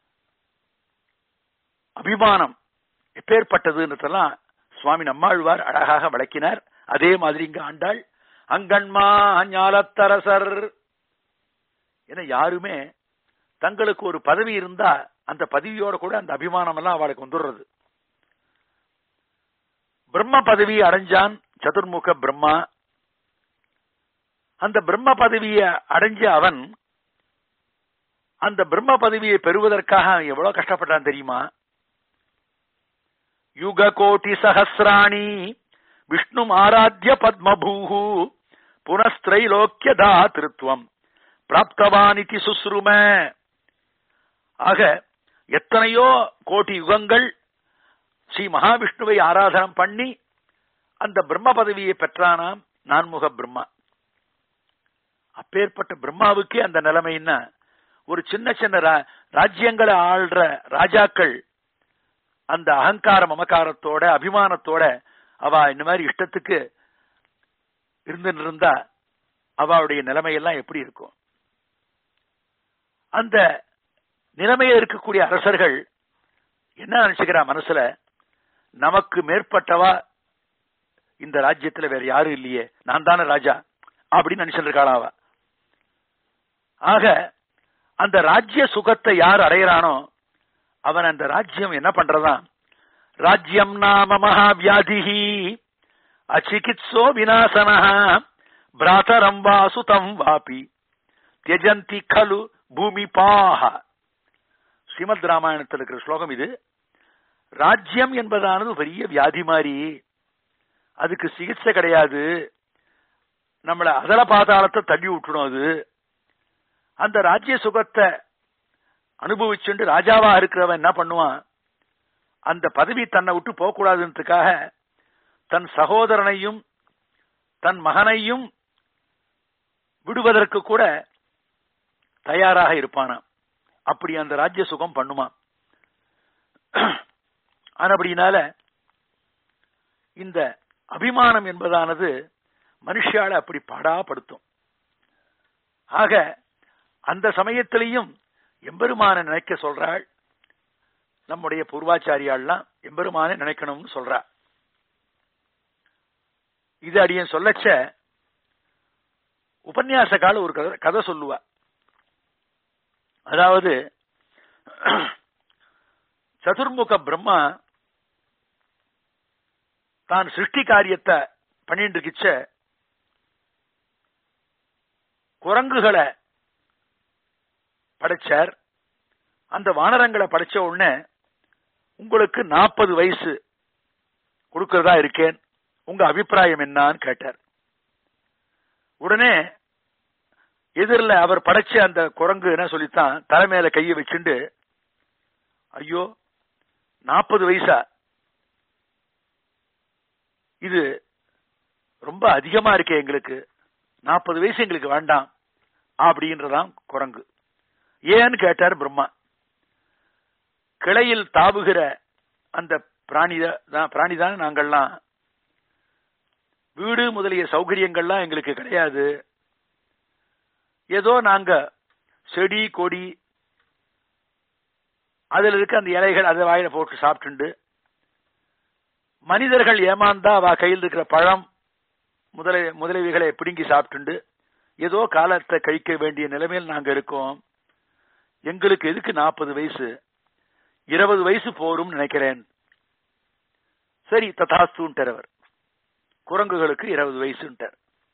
அபிமானம் எப்பேற்பட்டதுன்றதெல்லாம் சுவாமி நம்மாழ்வார் அழகாக விளக்கினார் அதே மாதிரி இங்க ஆண்டாள் அங்கண்மா ஞாலத்தரசர் என யாருமே தங்களுக்கு ஒரு பதவி இருந்தா அந்த பதவியோட கூட அந்த அபிமானம் எல்லாம் அவளுக்கு வந்துடுறது பிரம்ம பதவி அடைஞ்சான் சதுர்முக பிரம்மா அந்த பிரம்ம பதவியை அடைஞ்ச அவன் அந்த பிரம்ம பதவியை பெறுவதற்காக அவன் எவ்வளவு கஷ்டப்பட்டான் தெரியுமா யுக கோட்டி சஹசிராணி விஷ்ணு ஆராத்திய பத்மபூஹு புனஸ்திரைலோக்கிய தாத்திருத்துவம் பிராப்தவானிதி சுஸ்ரும ஆக எத்தனையோ கோடி யுகங்கள் ஸ்ரீ மகாவிஷ்ணுவை ஆராதனம் பண்ணி அந்த பிரம்ம பதவியை பெற்றானாம் நான்முக பிரம்மா அப்பேற்பட்ட பிரம்மாவுக்கே அந்த நிலைமைன்னா ஒரு சின்ன சின்ன ரா- ராஜ்யங்களை ஆள்ற ராஜாக்கள் அந்த அகங்கார மமகாரத்தோட அபிமானத்தோட அவ இந்த மாதிரி இஷ்டத்துக்கு இருந்துட்டு இருந்தா அவளுடைய நிலைமையெல்லாம் எப்படி இருக்கும் அந்த நிலைமையில இருக்கக்கூடிய அரசர்கள் என்ன நினைச்சுக்கிறா மனசுல நமக்கு மேற்பட்டவா இந்த ராஜ்யத்துல வேற யாரும் இல்லையே நான் தானே ராஜா அப்படின்னு நினைச்சிட்டு இருக்காளா அவ ஆக அந்த ராஜ்ய சுகத்தை யார் அடையிறானோ அவன் அந்த ராஜ்யம் என்ன பண்றதான் ராஜ்யம் நாம மகாவியாதிஹி அச்சிகித்சோ விநாசனஹ பிராதரம் வாசுதம் வாபி தியஜந்தி கலு பூமிபாக ஸ்ரீமத் ராமாயணத்தில் இருக்கிற ஸ்லோகம் இது ராஜ்யம் என்பதானது பெரிய வியாதி மாதிரி அதுக்கு சிகிச்சை கிடையாது நம்மள அதல பாதாளத்தை தள்ளி விட்டுடும் அது அந்த ராஜ்ய சுகத்தை அனுபவிச்சுண்டு ராஜாவா இருக்கிறவன் என்ன பண்ணுவான் அந்த பதவி தன்னை விட்டு போகக்கூடாதுன்றதுக்காக தன் சகோதரனையும் தன் மகனையும் விடுவதற்கு கூட தயாராக இருப்பானாம் அப்படி அந்த ராஜ்ய சுகம் பண்ணுமா ஆனபடினால இந்த அபிமானம் என்பதானது மனுஷால அப்படி பாடாப்படுத்தும் ஆக அந்த சமயத்திலையும் எம்பெருமான நினைக்க சொல்றாள் நம்முடைய பூர்வாச்சாரியாள்லாம் எம்பெருமானை நினைக்கணும்னு சொல்றா இது அடியன் சொல்லச்ச உபன்யாச கால ஒரு கதை கதை சொல்லுவா அதாவது சதுர்முக பிரம்மா தான் சிருஷ்டி காரியத்தை பண்ணிட்டு இருக்கிச்ச குரங்குகளை படைச்சார் அந்த வானரங்களை படைச்ச உடனே உங்களுக்கு நாற்பது வயசு கொடுக்கறதா இருக்கேன் உங்க அபிப்பிராயம் என்னான்னு கேட்டார் உடனே எதிரில் அவர் படைச்ச அந்த குரங்கு என்ன சொல்லித்தான் தலைமையில கையை வச்சுண்டு ஐயோ நாற்பது வயசா இது ரொம்ப அதிகமா இருக்கே எங்களுக்கு நாற்பது வயசு எங்களுக்கு வேண்டாம் அப்படின்றதான் குரங்கு ஏன்னு கேட்டார் பிரம்மா கிளையில் தாவுகிற அந்த பிராணி தான் பிராணிதான் நாங்கள்லாம் வீடு முதலிய சௌகரியங்கள்லாம் எங்களுக்கு கிடையாது ஏதோ நாங்க செடி கொடி அதுல இருக்க அந்த இலைகள் அதை வாயில போட்டு சாப்பிட்டுண்டு மனிதர்கள் ஏமாந்தா அவ கையில் இருக்கிற பழம் முதல முதலீவிகளை பிடுங்கி சாப்பிட்டுண்டு ஏதோ காலத்தை கழிக்க வேண்டிய நிலைமையில் நாங்க இருக்கோம் எங்களுக்கு எதுக்கு நாற்பது வயசு இருபது வயசு போரும் நினைக்கிறேன் சரி ததாஸ்துன்ட்டார் அவர் குரங்குகளுக்கு இருபது வயசுன்ட்டார்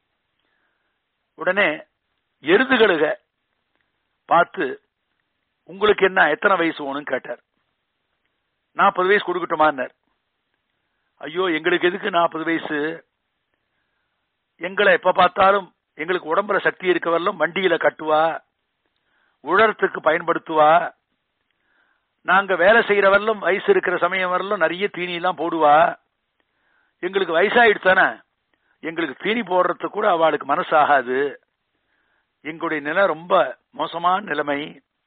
உடனே எருதுகளுக பார்த்து உங்களுக்கு என்ன எத்தனை வயசு வேணும்னு கேட்டார் நாற்பது வயசு கொடுக்கட்டுமான்னார் ஐயோ எங்களுக்கு எதுக்கு நாற்பது வயசு எங்களை எப்ப பார்த்தாலும் எங்களுக்கு உடம்புல சக்தி இருக்க வரலும் வண்டியில கட்டுவா உழறத்துக்கு பயன்படுத்துவா நாங்க வேலை செய்யற வரலும் வயசு இருக்கிற சமயம் வரலும் நிறைய தீனி எல்லாம் போடுவா எங்களுக்கு வயசாயிடுச்சு தானே எங்களுக்கு தீனி போடுறதுக்கு கூட அவளுக்கு மனசு ஆகாது எங்களுடைய நிலை ரொம்ப மோசமான நிலைமை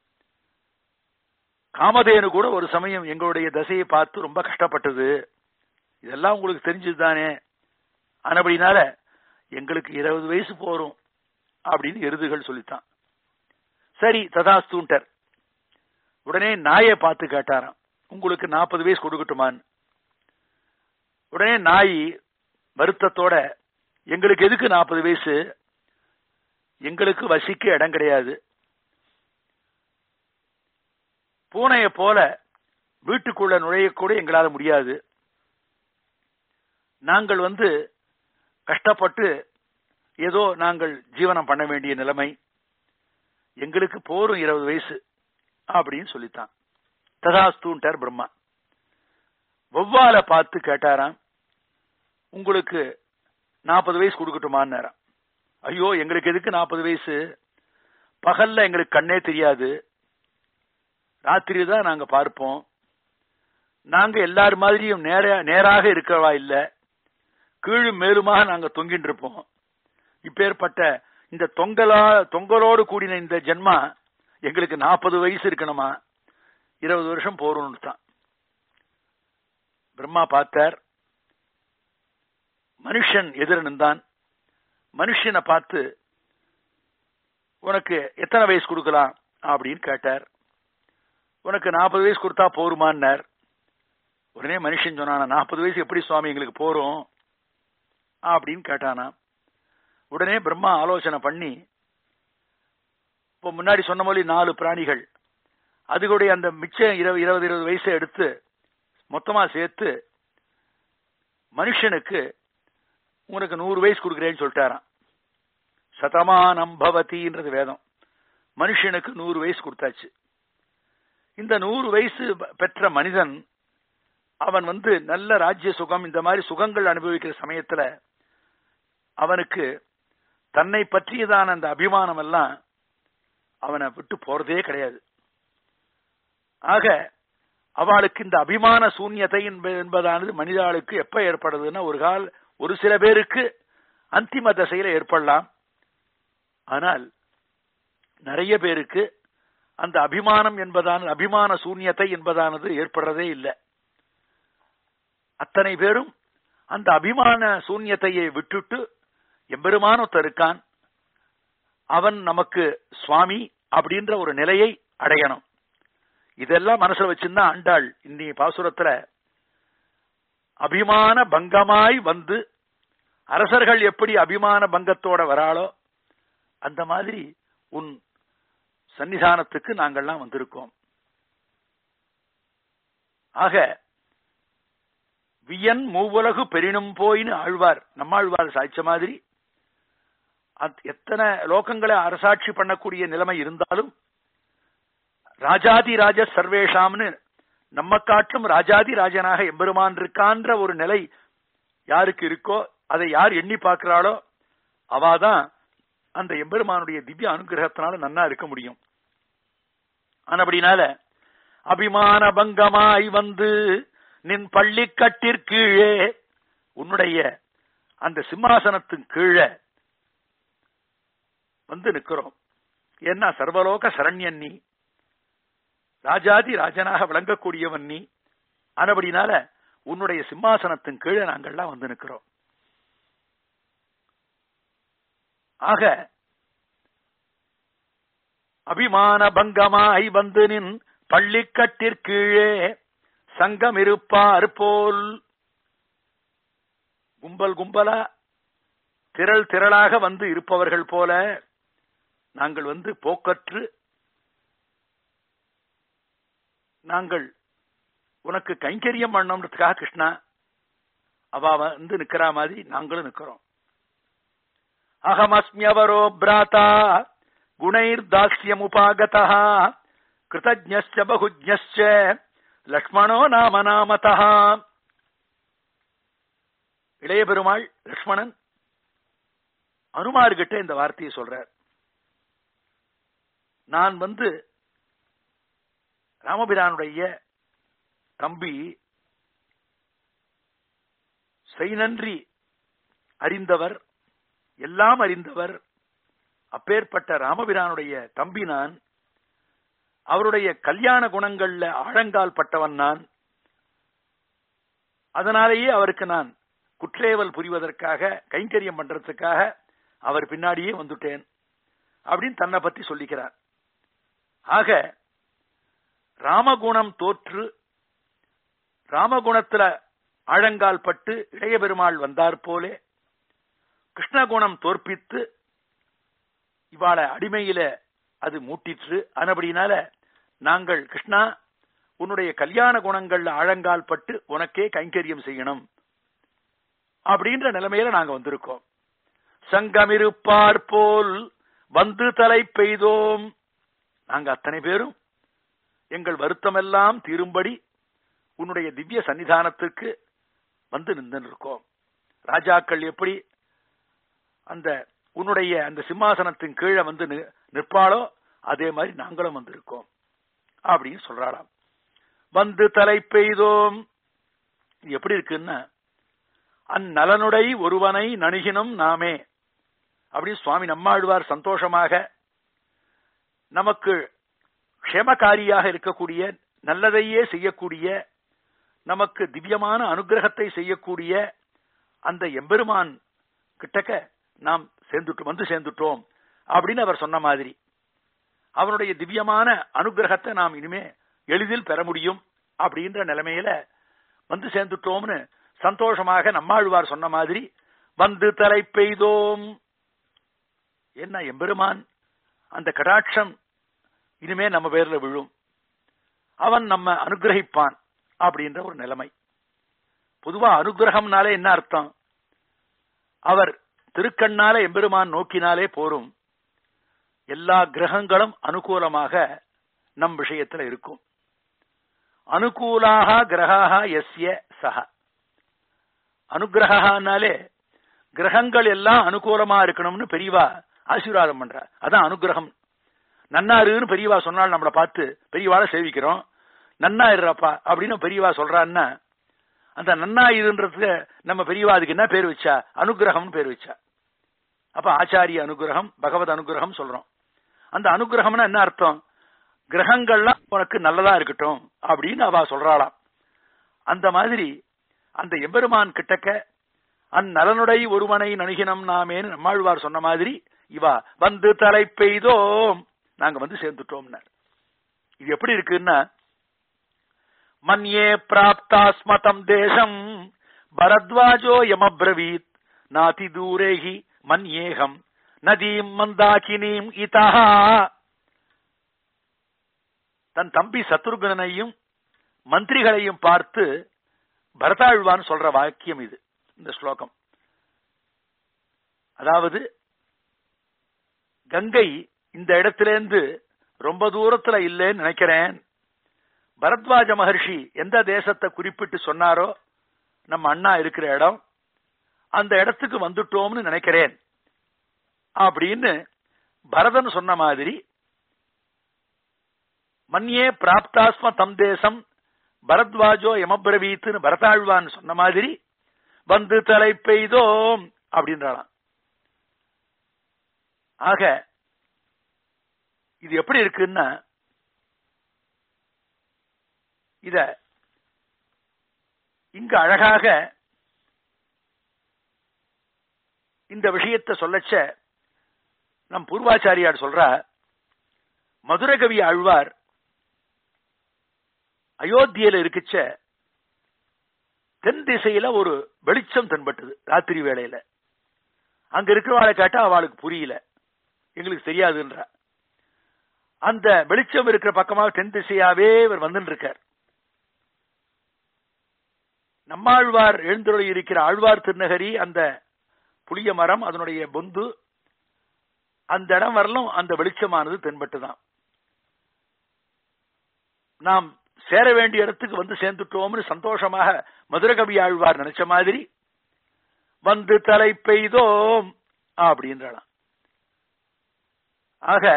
காமதேனு கூட ஒரு சமயம் எங்களுடைய தசையை பார்த்து ரொம்ப கஷ்டப்பட்டது இதெல்லாம் உங்களுக்கு தெரிஞ்சது தானே ஆனபடினால எங்களுக்கு இருபது வயசு போறோம் அப்படின்னு எருதுகள் சொல்லித்தான் சரி ததாஸ்தூண்டர் உடனே நாயை பார்த்து கேட்டாராம் உங்களுக்கு நாற்பது வயசு கொடுக்கட்டுமான்னு உடனே நாய் வருத்தத்தோட எங்களுக்கு எதுக்கு நாற்பது வயசு எங்களுக்கு வசிக்க இடம் கிடையாது பூனையை போல வீட்டுக்குள்ள நுழையக்கூட எங்களால முடியாது நாங்கள் வந்து கஷ்டப்பட்டு ஏதோ நாங்கள் ஜீவனம் பண்ண வேண்டிய நிலைமை எங்களுக்கு போரும் இருபது வயசு அப்படின்னு சொல்லித்தான் ததாஸ்தூன்ட்டார் பிரம்மா வௌவால பார்த்து கேட்டாராம் உங்களுக்கு நாற்பது வயசு கொடுக்கட்டுமான்னாராம் ஐயோ எங்களுக்கு எதுக்கு நாற்பது வயசு பகல்ல எங்களுக்கு கண்ணே தெரியாது ராத்திரி தான் நாங்க பார்ப்போம் நாங்க எல்லார் மாதிரியும் நேர நேராக இருக்கிறவா இல்ல கீழும் மேலுமாக நாங்க தொங்கிட்டு இருப்போம் இப்பேற்பட்ட இந்த தொங்கலா தொங்கலோடு கூடின இந்த ஜென்மா எங்களுக்கு நாற்பது வயசு இருக்கணுமா இருபது வருஷம் போறோம்னு தான் பிரம்மா பார்த்தார் மனுஷன் எதிர நின்றான் மனுஷனை பார்த்து உனக்கு எத்தனை வயசு கொடுக்கலாம் அப்படின்னு கேட்டார் உனக்கு நாற்பது வயசு கொடுத்தா போருமான்னார் உடனே மனுஷன் சொன்னானா நாற்பது வயசு எப்படி சுவாமி எங்களுக்கு போறோம் அப்படின்னு கேட்டானா உடனே பிரம்மா ஆலோசனை பண்ணி இப்போ முன்னாடி சொன்ன மாதிரி நாலு பிராணிகள் அதுகளுடைய அந்த மிச்சம் இருபது இருபது இருபது வயசை எடுத்து மொத்தமா சேர்த்து மனுஷனுக்கு உனக்கு நூறு வயசு கொடுக்குறேன்னு சொல்லிட்டாராம் சதமானம் பவதின்றது வேதம் மனுஷனுக்கு நூறு வயசு கொடுத்தாச்சு இந்த நூறு வயசு பெற்ற மனிதன் அவன் வந்து நல்ல ராஜ்ய சுகம் இந்த மாதிரி சுகங்கள் அனுபவிக்கிற சமயத்துல அவனுக்கு தன்னை பற்றியதான அந்த அபிமானம் எல்லாம் அவனை விட்டு போறதே கிடையாது ஆக அவளுக்கு இந்த அபிமான சூன்யத்தை என்பதானது மனிதாளுக்கு எப்ப ஏற்படுதுன்னா ஒரு கால் ஒரு சில பேருக்கு அந்திம தசையில ஏற்படலாம் ஆனால் நிறைய பேருக்கு அந்த அபிமானம் என்பதான அபிமான சூன்யத்தை என்பதானது ஏற்படுறதே இல்லை அத்தனை பேரும் அந்த அபிமான சூன்யத்தையை விட்டுட்டு எம்பெருமானொத்த இருக்கான் அவன் நமக்கு சுவாமி அப்படின்ற ஒரு நிலையை அடையணும் இதெல்லாம் மனசுல வச்சிருந்தா ஆண்டாள் இன்னி பாசுரத்துல அபிமான பங்கமாய் வந்து அரசர்கள் எப்படி அபிமான பங்கத்தோட வராளோ அந்த மாதிரி உன் சன்னிதானத்துக்கு நாங்கள்லாம் வந்திருக்கோம் ஆக வியன் மூவுலகு பெரினும் போயின்னு ஆழ்வார் நம்மாழ்வார் சாய்ச்ச மாதிரி எத்தனை லோகங்களை அரசாட்சி பண்ணக்கூடிய நிலைமை இருந்தாலும் ராஜாதி ராஜ சர்வேஷாம்னு நம்ம காட்டும் ராஜாதி ராஜனாக எம்பெருமான் இருக்கான்ற ஒரு நிலை யாருக்கு இருக்கோ அதை யார் எண்ணி பார்க்கிறாளோ அவாதான் அந்த எம்பெருமானுடைய திவ்ய அனுகிரகத்தினால நன்னா இருக்க முடியும் ஆனபடினால அபிமான பங்கமாய் வந்து நின் பள்ளி கட்டிற்கீழே உன்னுடைய அந்த சிம்மாசனத்தின் கீழே வந்து நிக்கிறோம் ஏன்னா சர்வலோக சரண்யன் நீ ராஜாதி ராஜனாக விளங்கக்கூடியவன் நீ ஆனபடினால உன்னுடைய சிம்மாசனத்தின் கீழே நாங்கள்லாம் வந்து நிற்கிறோம் ஆக அபிமான பங்கமாய் வந்து நின் பள்ளிக்கட்டிற்கீழே சங்கம் இருப்பார் போல் கும்பல் கும்பலா திரள் திரளாக வந்து இருப்பவர்கள் போல நாங்கள் வந்து போக்கற்று நாங்கள் உனக்கு கைங்கரியம் பண்ணோம்ன்றதுக்காக கிருஷ்ணா அவ வந்து நிக்கிற மாதிரி நாங்களும் நிக்கிறோம் அகமஸ்மியவரோ பிராத்தா குணைர் தாஸ்யம் உபாகதா கிருதஜ்ஞ பகுஜ்ஞ லக்ஷ்மணோ நாம நாமதா இளைய பெருமாள் லக்ஷ்மணன் அனுமார்கிட்ட இந்த வார்த்தையை சொல்றார் நான் வந்து ராமபிரானுடைய தம்பி செய்நன்றி அறிந்தவர் எல்லாம் அறிந்தவர் அப்பேற்பட்ட ராமபிரானுடைய தம்பி நான் அவருடைய கல்யாண குணங்கள்ல ஆழங்கால் பட்டவன் நான் அதனாலேயே அவருக்கு நான் குற்றேவல் புரிவதற்காக கைங்கரியம் பண்றதுக்காக அவர் பின்னாடியே வந்துட்டேன் அப்படின்னு தன்னை பத்தி சொல்லிக்கிறார் ஆக ராமகுணம் தோற்று ராமகுணத்துல ஆழங்கால் பட்டு இளைய பெருமாள் வந்தார் போலே கிருஷ்ணகுணம் தோற்பித்து இவாள அடிமையில அது மூட்டிற்று ஆனபடினால நாங்கள் கிருஷ்ணா உன்னுடைய கல்யாண குணங்கள்ல ஆழங்கால் பட்டு உனக்கே கைங்கரியம் செய்யணும் அப்படின்ற நிலைமையில நாங்க வந்திருக்கோம் சங்கமிருப்பார் போல் வந்து தலை பெய்தோம் நாங்க அத்தனை பேரும் எங்கள் வருத்தமெல்லாம் தீரும்படி உன்னுடைய திவ்ய சன்னிதானத்துக்கு வந்து நின்று இருக்கோம் ராஜாக்கள் எப்படி அந்த உன்னுடைய அந்த சிம்மாசனத்தின் கீழே வந்து நி- நிற்பாளோ அதே மாதிரி நாங்களும் வந்திருக்கோம் அப்படின்னு சொல்றாளாம் வந்து தலை பெய்தோம் இது எப்படி இருக்குன்னா அந்நலனுடை ஒருவனை நணுகினும் நாமே அப்படின்னு சுவாமி நம்மாழ்வார் சந்தோஷமாக நமக்கு க்ஷேமகாரியாக இருக்கக்கூடிய நல்லதையே செய்யக்கூடிய நமக்கு திவ்யமான அனுகிரகத்தை செய்யக்கூடிய அந்த எம்பெருமான் கிட்டக்க நாம் சேர்ந்துட்டு வந்து சேர்ந்துட்டோம் அப்படின்னு அவர் சொன்ன மாதிரி அவனுடைய திவ்யமான அனுகிரகத்தை நாம் இனிமே எளிதில் பெற முடியும் அப்படின்ற நிலைமையில வந்து சேர்ந்துட்டோம்னு சந்தோஷமாக நம்மாழ்வார் சொன்ன மாதிரி வந்து தலை பெய்தோம் என்ன எம்பெருமான் அந்த கடாட்சம் இனிமே நம்ம பேர்ல விழும் அவன் நம்ம அனுகிரகிப்பான் அப்படின்ற ஒரு நிலைமை பொதுவா அனுகிரகம்னாலே என்ன அர்த்தம் அவர் திருக்கண்ணால எம்பெருமான் நோக்கினாலே போரும் எல்லா கிரகங்களும் அனுகூலமாக நம் விஷயத்துல இருக்கும் அனுகூலாக கிரகாக எஸ்ய சக அனுகிரகனாலே கிரகங்கள் எல்லாம் அனுகூலமா இருக்கணும்னு பெரியவா ஆசீர்வாதம் பண்ற அதான் அனுகிரகம் நன்னாருன்னு பெரியவா சொன்னால் நம்மளை பார்த்து பெரியவாளை சேவிக்கிறோம் நன்னா இருப்பா அப்படின்னு பெரியவா சொல்றான்னா அந்த நன்னா இருன்றதுக்கு நம்ம பெரியவா அதுக்கு என்ன பேர் வச்சா அனுகிரகம்னு பேர் வச்சா அப்ப ஆச்சாரிய அனுகிரகம் பகவத் அனுகிரகம் சொல்றோம் அந்த அனுகிரகம்னா என்ன அர்த்தம் கிரகங்கள்லாம் உனக்கு நல்லதா இருக்கட்டும் அப்படின்னு அவ சொல்றாளாம் அந்த மாதிரி அந்த எம்பெருமான் கிட்டக்க அந்நலனுடை ஒருவனை நணுகினம் நாமேன்னு நம்மாழ்வார் சொன்ன மாதிரி இவா வந்து தலை பெய்தோம் நாங்க வந்து சேர்ந்துட்டோம்னார் இது எப்படி இருக்குன்னா மன்யே பிராப்தாஸ்மதம் தேசம் பரத்வாஜோ யமப்ரவீத் நாதி தூரேஹி மன்யேகம் நதீம் மந்தாகினீம் இதா தன் தம்பி சத்ருகனையும் மந்திரிகளையும் பார்த்து பரதாழ்வான் சொல்ற வாக்கியம் இது இந்த ஸ்லோகம் அதாவது கங்கை இந்த இடத்திலிருந்து ரொம்ப தூரத்துல இல்லைன்னு நினைக்கிறேன் பரத்வாஜ மகர்ஷி எந்த தேசத்தை குறிப்பிட்டு சொன்னாரோ நம்ம அண்ணா இருக்கிற இடம் அந்த இடத்துக்கு வந்துட்டோம்னு நினைக்கிறேன் அப்படின்னு பரதன் சொன்ன மாதிரி மன்யே பிராப்தாஸ்ம தம் தேசம் பரத்வாஜோ யமபிரவீத்துன்னு பரதாழ்வான் சொன்ன மாதிரி வந்து தலை பெய்தோம் அப்படின்றாளாம் ஆக இது எப்படி இருக்குன்னா இத இங்க அழகாக இந்த விஷயத்தை சொல்லச்ச நம் பூர்வாச்சாரியார் சொல்ற மதுரகவி ஆழ்வார் அயோத்தியில இருக்குச்ச தென் திசையில ஒரு வெளிச்சம் தென்பட்டது ராத்திரி வேளையில அங்க இருக்கிறவாளை கேட்டா அவளுக்கு புரியல எங்களுக்கு தெரியாதுன்ற அந்த வெளிச்சம் இருக்கிற பக்கமாக தென் திசையாவே இவர் வந்துட்டு இருக்கார் நம்மாழ்வார் எழுந்துள்ள இருக்கிற ஆழ்வார் திருநகரி அந்த புளிய மரம் அதனுடைய பொந்து அந்த இடம் வரலும் அந்த வெளிச்சமானது தென்பட்டுதான் நாம் சேர வேண்டிய இடத்துக்கு வந்து சேர்ந்துட்டோம்னு சந்தோஷமாக மதுரகவி ஆழ்வார் நினைச்ச மாதிரி வந்து தலை பெய்தோம் அப்படின்றாளாம் ஆக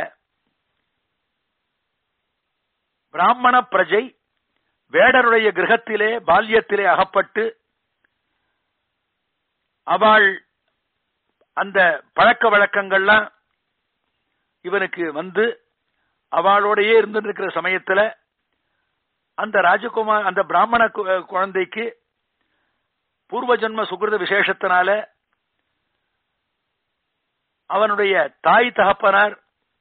பிராமண பிரஜை வேடருடைய கிரகத்திலே பால்யத்திலே அகப்பட்டு அவள் அந்த பழக்க வழக்கங்கள்லாம் இவனுக்கு வந்து அவளோடயே இருந்துட்டு இருக்கிற சமயத்துல அந்த ராஜகுமார் அந்த பிராமண கு- குழந்தைக்கு பூர்வ ஜன்ம சுகிருத விசேஷத்தினால அவனுடைய தாய் தகப்பனார்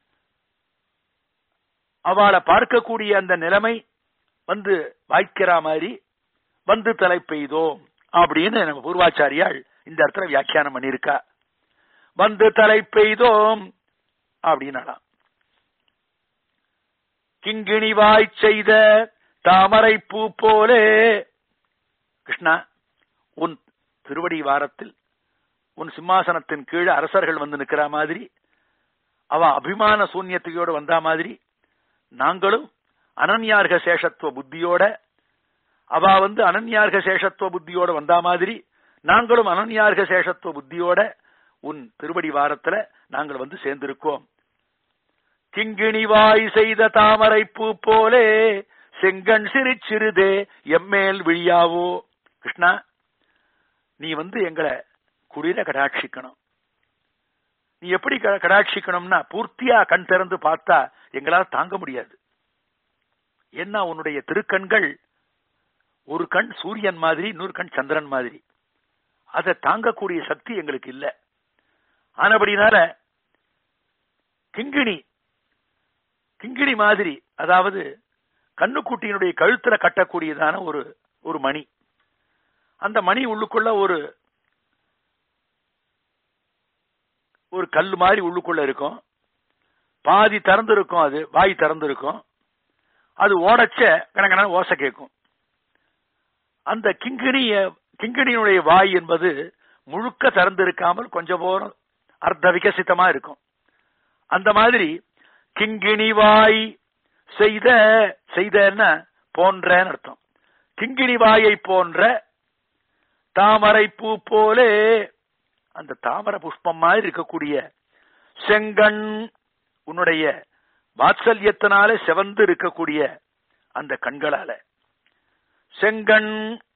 அவளை பார்க்கக்கூடிய அந்த நிலைமை வந்து வாய்க்கிற மாதிரி வந்து தலை பெய்தோம் அப்படின்னு நம்ம பூர்வாச்சாரியால் இந்த இடத்துல வியாக்கியானம் பண்ணியிருக்கா வந்து தலை பெய்தோம் அப்படின்னாலாம் கிங்கிணி வாய் செய்த தாமரை பூ போலே கிருஷ்ணா உன் திருவடி வாரத்தில் உன் சிம்மாசனத்தின் கீழே அரசர்கள் வந்து நிக்கிற மாதிரி அவ அபிமான சூன்யத்தையோடு வந்தா மாதிரி நாங்களும் அனன்யார்க சேஷத்துவ புத்தியோட அவ வந்து அனன்யார்க சேஷத்துவ புத்தியோட வந்தா மாதிரி நாங்களும் அனன்யார்க சேஷத்துவ புத்தியோட உன் திருவடி வாரத்துல நாங்கள் வந்து சேர்ந்திருக்கோம் கிங்கிணி வாய் செய்த தாமரை பூ போலே செங்கண் சிரிச்சிறுதே எம்மேல் விழியாவோ கிருஷ்ணா நீ வந்து எங்களை குளிர கடாட்சிக்கணும் நீ எப்படி க- கடாட்சிக்கணும்னா பூர்த்தியா கண் திறந்து பார்த்தா எங்களால தாங்க முடியாது என்ன உன்னுடைய திருக்கண்கள் ஒரு கண் சூரியன் மாதிரி இன்னொரு கண் சந்திரன் மாதிரி அதை தாங்கக்கூடிய சக்தி எங்களுக்கு இல்ல ஆனபடினால கிங்கிணி கிங்கிணி மாதிரி அதாவது கண்ணுக்குட்டியினுடைய கழுத்துல கட்டக்கூடியதான ஒரு ஒரு மணி அந்த மணி உள்ளுக்குள்ள ஒரு ஒரு கல் மாதிரி உள்ளுக்குள்ள இருக்கும் பாதி திறந்து இருக்கும் அது வாய் திறந்து இருக்கும் அது ஓடச்ச கணக்கண ஓசை கேட்கும் அந்த கிங்கிணிய கிங்கிணியினுடைய வாய் என்பது முழுக்க திறந்திருக்காமல் கொஞ்சம் போரம் அர்த்த விகசிதமா இருக்கும் அந்த மாதிரி கிங்கிணி வாய் செய்த செய்தன்னா போன்றன்னு அர்த்தம் கிங்கிணி வாயை போன்ற தாமரை பூ போலே அந்த தாமரை புஷ்பம் மாதிரி இருக்கக்கூடிய செங்கண் உன்னுடைய வாத்சல்யத்தினால செவந்து இருக்கக்கூடிய அந்த கண்களால செங்கண்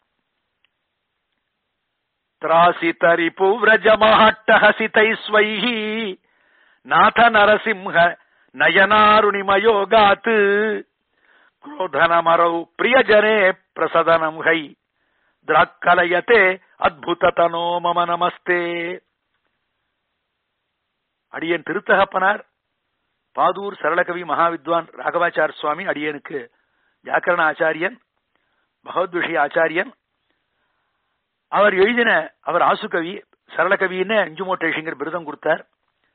திராசிதரி புவ்ரஜமஹட்டஹசிதை ஸ்வைஹி நாத நரசிம்ஹ நயனாருணிமயோகாத் क्रोधनमरौ प्रियजने प्रसदनं है द्राक्कलयते அத்புததனோ மம நமஸ்தே அடியன் திருத்தகப்பனார் பாதூர் சரளகவி மகாவித்வான் ராகவாச்சார் சுவாமி அடியனுக்கு வியாக்கரண ஆச்சாரியன் பகவத் விஷய ஆச்சாரியன் அவர் எழுதின அவர் ஆசுகவி சரளகவின்னு அஞ்சுமோட்டேஷிங்கர் விருதம் கொடுத்தார்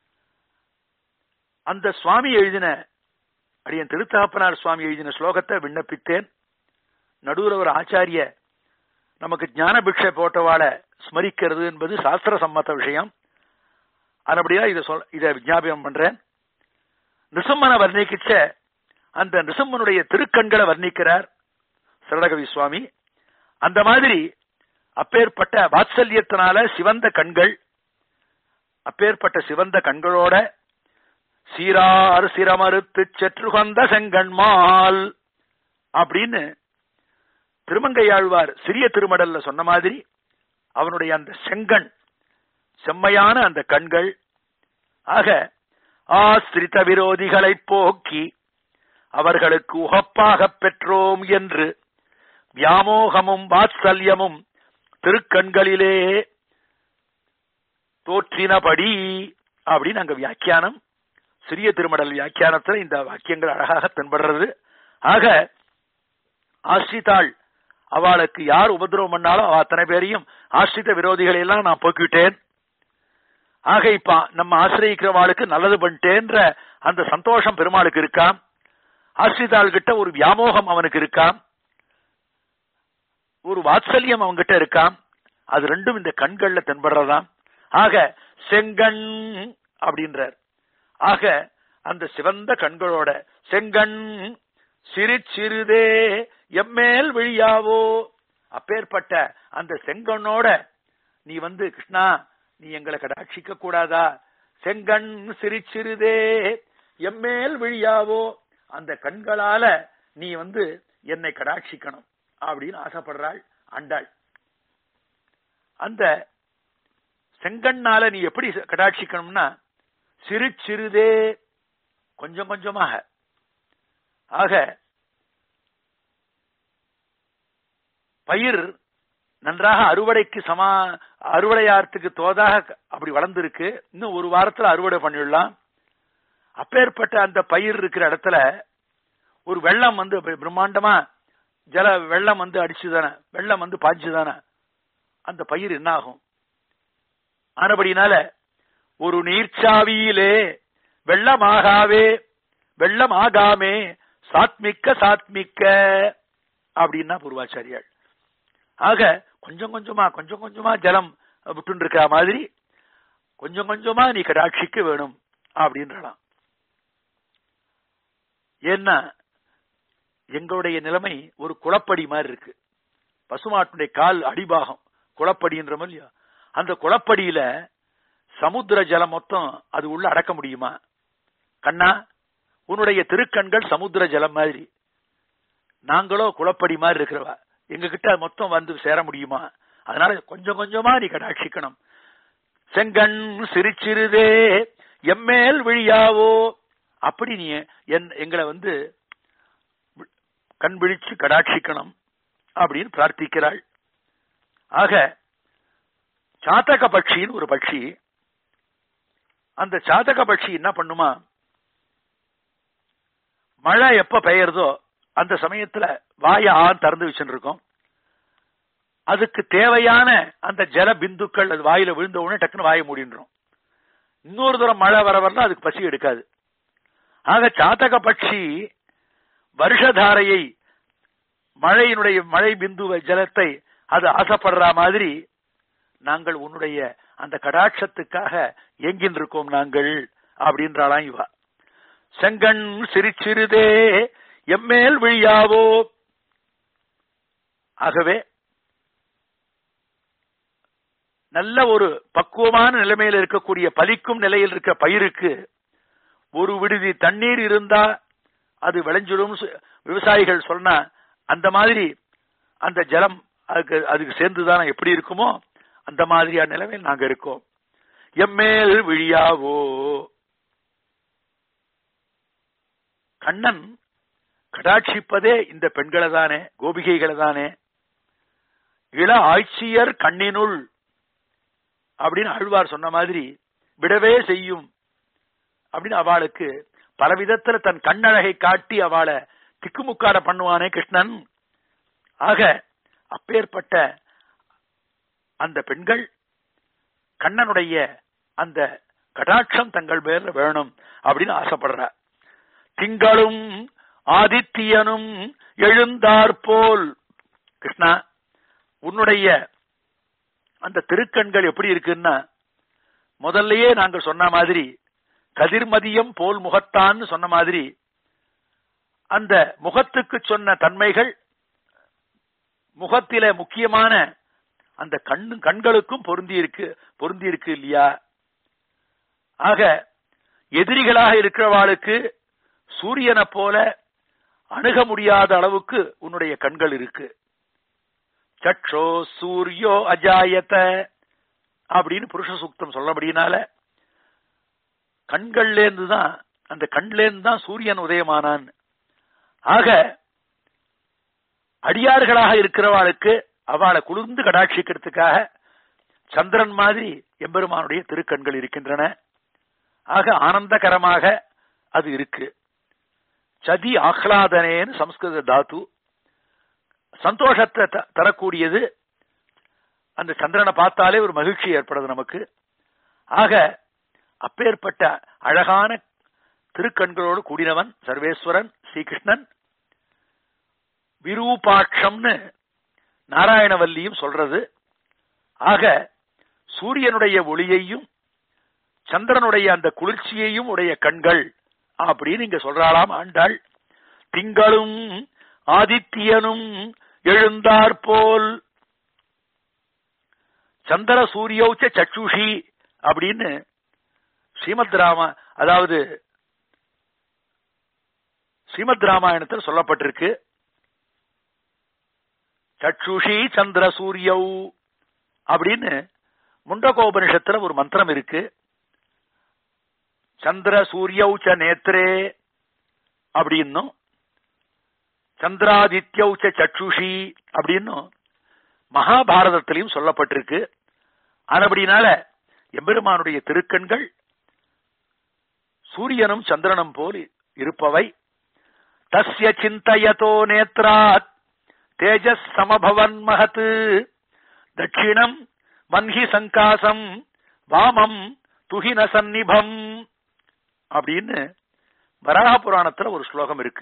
அந்த சுவாமி எழுதின அடியன் திருத்தகப்பனார் சுவாமி எழுதின ஸ்லோகத்தை விண்ணப்பித்தேன் நடுவுல ஒரு ஆச்சாரிய நமக்கு ஞான பிக்ஷை போட்டவாள ஸ்மரிக்கிறது என்பது சாஸ்திர சம்மத விஷயம் அதுபடியா இதை சொல் இதை விஜாபனம் பண்றேன் நிசம்மனை வர்ணிக்கிச்ச அந்த நிசம்மனுடைய திருக்கண்களை வர்ணிக்கிறார் சரடகவி சுவாமி அந்த மாதிரி அப்பேற்பட்ட வாத்சல்யத்தினால சிவந்த கண்கள் அப்பேற்பட்ட சிவந்த கண்களோட சீரார் சிரமறுத்து செற்றுகந்த செங்கண்மால் அப்படின்னு திருமங்கையாழ்வார் சிறிய திருமடல்ல சொன்ன மாதிரி அவனுடைய அந்த செங்கண் செம்மையான அந்த கண்கள் ஆக ஆஸ்திரித விரோதிகளை போக்கி அவர்களுக்கு உகப்பாகப் பெற்றோம் என்று வியாமோகமும் வாத்சல்யமும் திருக்கண்களிலே தோற்றினபடி அப்படின்னு அங்க வியாக்கியானம் சிறிய திருமடல் வியாக்கியானத்துல இந்த வாக்கியங்கள் அழகாக தென்படுறது ஆக ஆசிரித்தாள் அவளுக்கு யார் உபதிரவம் பண்ணாலும் அவ அத்தனை பேரையும் ஆசிரித்த விரோதிகளை எல்லாம் நான் போக்கிவிட்டேன் ஆக இப்ப நம்ம ஆசிரியக்கிறவாளுக்கு நல்லது பண்ணிட்டேன்ற அந்த சந்தோஷம் பெருமாளுக்கு இருக்காம் ஆசிரிதாள் கிட்ட ஒரு வியாமோகம் அவனுக்கு இருக்காம் ஒரு வாத்சல்யம் அவன்கிட்ட இருக்காம் அது ரெண்டும் இந்த கண்கள்ல தென்படுறதாம் ஆக செங்கண் அப்படின்றார் ஆக அந்த சிவந்த கண்களோட செங்கண் சிறு சிறுதே எம்மேல் விழியாவோ அப்பேற்பட்ட அந்த செங்கண்ணோட நீ வந்து கிருஷ்ணா நீ எங்களை கடாட்சிக்க கூடாதா செங்கண் சிரிச்சிறுதே எம்மேல் விழியாவோ அந்த கண்களால நீ வந்து என்னை கடாட்சிக்கணும் அப்படின்னு ஆசைப்படுறாள் ஆண்டாள் அந்த செங்கண்ணால நீ எப்படி கடாட்சிக்கணும்னா சிறு சிறுதே கொஞ்சம் கொஞ்சமாக ஆக பயிர் நன்றாக அறுவடைக்கு சமா அறுவடையாரத்துக்கு தோதாக அப்படி வளர்ந்துருக்கு இன்னும் ஒரு வாரத்துல அறுவடை பண்ணிடலாம் அப்பேற்பட்ட அந்த பயிர் இருக்கிற இடத்துல ஒரு வெள்ளம் வந்து பிரம்மாண்டமா ஜல வெள்ளம் வந்து அடிச்சுதானே வெள்ளம் வந்து பாய்ச்சுதானே அந்த பயிர் என்ன ஆகும் ஆனபடினால ஒரு நீர்ச்சாவியிலே வெள்ளமாகாவே வெள்ளமாகாமே சாத்மிக்க சாத்மிக்க அப்படின்னா பூர்வாச்சாரியாள் ஆக கொஞ்சம் கொஞ்சமா கொஞ்சம் கொஞ்சமா ஜலம் விட்டு இருக்கிற மாதிரி கொஞ்சம் கொஞ்சமா நீ கடாட்சிக்க வேணும் அப்படின்றலாம் ஏன்னா எங்களுடைய நிலைமை ஒரு குளப்படி மாதிரி இருக்கு பசுமாட்டுடைய கால் அடிபாகம் குளப்படின்ற இல்லையா அந்த குளப்படியில சமுத்திர ஜலம் மொத்தம் அது உள்ள அடக்க முடியுமா கண்ணா உன்னுடைய திருக்கண்கள் சமுத்திர ஜலம் மாதிரி நாங்களோ குளப்படி மாதிரி இருக்கிறவா எங்க கிட்ட மொத்தம் வந்து சேர முடியுமா அதனால கொஞ்சம் கொஞ்சமா நீ கடாட்சிக்கணும் செங்கண் சிரிச்சிருதே எம்மேல் விழியாவோ அப்படி நீ என் எங்களை வந்து கண் விழிச்சு கடாட்சிக்கணும் அப்படின்னு பிரார்த்திக்கிறாள் ஆக சாத்தக பட்சின்னு ஒரு பட்சி அந்த சாத்தக பட்சி என்ன பண்ணுமா மழை எப்ப பெய்யறதோ அந்த சமயத்துல வாய ஆண் திறந்து வச்சுட்டு இருக்கோம் அதுக்கு தேவையான அந்த ஜல பிந்துக்கள் அது வாயில விழுந்த உடனே டக்குன்னு வாய மூடின்றோம் இன்னொரு தூரம் மழை வர வரலாம் அதுக்கு பசி எடுக்காது ஆக சாத்தக பட்சி வருஷதாரையை மழையினுடைய மழை பிந்து ஜலத்தை அது ஆசைப்படுற மாதிரி நாங்கள் உன்னுடைய அந்த கடாட்சத்துக்காக எங்கின்னு இருக்கோம் நாங்கள் அப்படின்றாளாம் இவா செங்கண் சிரிச்சிருதே எம்மேல் விழியாவோ ஆகவே நல்ல ஒரு பக்குவமான நிலைமையில் இருக்கக்கூடிய பலிக்கும் நிலையில் இருக்க பயிருக்கு ஒரு விடுதி தண்ணீர் இருந்தா அது விளைஞ்சிடும் விவசாயிகள் சொன்னா அந்த மாதிரி அந்த ஜலம் அதுக்கு அதுக்கு சேர்ந்துதானே எப்படி இருக்குமோ அந்த மாதிரியான நிலைமையில் நாங்க இருக்கோம் எம்மேல் விழியாவோ கண்ணன் கடாட்சிப்பதே இந்த பெண்களை தானே கோபிகைகளை தானே இள ஆட்சியர் கண்ணினுள் அப்படின்னு ஆழ்வார் சொன்ன மாதிரி விடவே செய்யும் அப்படின்னு அவளுக்கு பல விதத்துல தன் கண்ணழகை காட்டி அவளை திக்குமுக்காட பண்ணுவானே கிருஷ்ணன் ஆக அப்பேற்பட்ட அந்த பெண்கள் கண்ணனுடைய அந்த கடாட்சம் தங்கள் பேர்ல வேணும் அப்படின்னு ஆசைப்படுற திங்களும் ஆதித்யனும் எழுந்தாற்போல் கிருஷ்ணா உன்னுடைய அந்த திருக்கண்கள் எப்படி இருக்குன்னா முதல்லயே நாங்கள் சொன்ன மாதிரி கதிர்மதியம் போல் முகத்தான்னு சொன்ன மாதிரி அந்த முகத்துக்கு சொன்ன தன்மைகள் முகத்தில முக்கியமான அந்த கண்ணு கண்களுக்கும் பொருந்தி இருக்கு பொருந்தி இருக்கு இல்லையா ஆக எதிரிகளாக இருக்கிறவாளுக்கு சூரியனை போல அணுக முடியாத அளவுக்கு உன்னுடைய கண்கள் இருக்கு சற்றோ சூரியோ அஜாயத்த அப்படின்னு புருஷ சூக்தம் சொல்லபடினால கண்கள்ல இருந்து தான் அந்த கண்ல இருந்து தான் சூரியன் உதயமானான் ஆக அடியார்களாக இருக்கிறவாளுக்கு அவளை குளிர்ந்து கடாட்சிக்கிறதுக்காக சந்திரன் மாதிரி எம்பெருமானுடைய திருக்கண்கள் இருக்கின்றன ஆக ஆனந்தகரமாக அது இருக்கு சதி ஆஹ்லாதனேன்னு சம்ஸ்கிருத தாத்து சந்தோஷத்தை தரக்கூடியது அந்த சந்திரனை பார்த்தாலே ஒரு மகிழ்ச்சி ஏற்படுது நமக்கு ஆக அப்பேற்பட்ட அழகான திருக்கண்களோடு கூடினவன் சர்வேஸ்வரன் ஸ்ரீகிருஷ்ணன் விரூபாட்சம்னு நாராயணவல்லியும் சொல்றது ஆக சூரியனுடைய ஒளியையும் சந்திரனுடைய அந்த குளிர்ச்சியையும் உடைய கண்கள் அப்படின்னு இங்க சொல்றாளாம் ஆண்டாள் திங்களும் ஆதித்யனும் எழுந்தாற்போல் சந்திர சூரியோச்ச சச்சுஷி அப்படின்னு ஸ்ரீமத் ராமா அதாவது ஸ்ரீமத் ராமாயணத்தில் சொல்லப்பட்டிருக்கு சச்சுஷி சந்திர சூரியௌ அப்படின்னு முண்டகோபனிஷத்துல ஒரு மந்திரம் இருக்கு சந்திர சூரியௌ ச நேத்ரே அப்படின்னும் சந்திராதித்யௌச்ச சற்றுஷி அப்படின்னு மகாபாரதத்திலையும் சொல்லப்பட்டிருக்கு அதுபடினால எம்பெருமானுடைய திருக்கண்கள் சூரியனும் சந்திரனும் போல் இருப்பவை தஸ்ய சிந்தயதோ நேத்ராத் தேஜஸ் சமபவன் மகத் தட்சிணம் வன்ஹி சங்காசம் வாமம் துஹின சந்நிபம் அப்படின்னு வராக புராணத்துல ஒரு ஸ்லோகம் இருக்கு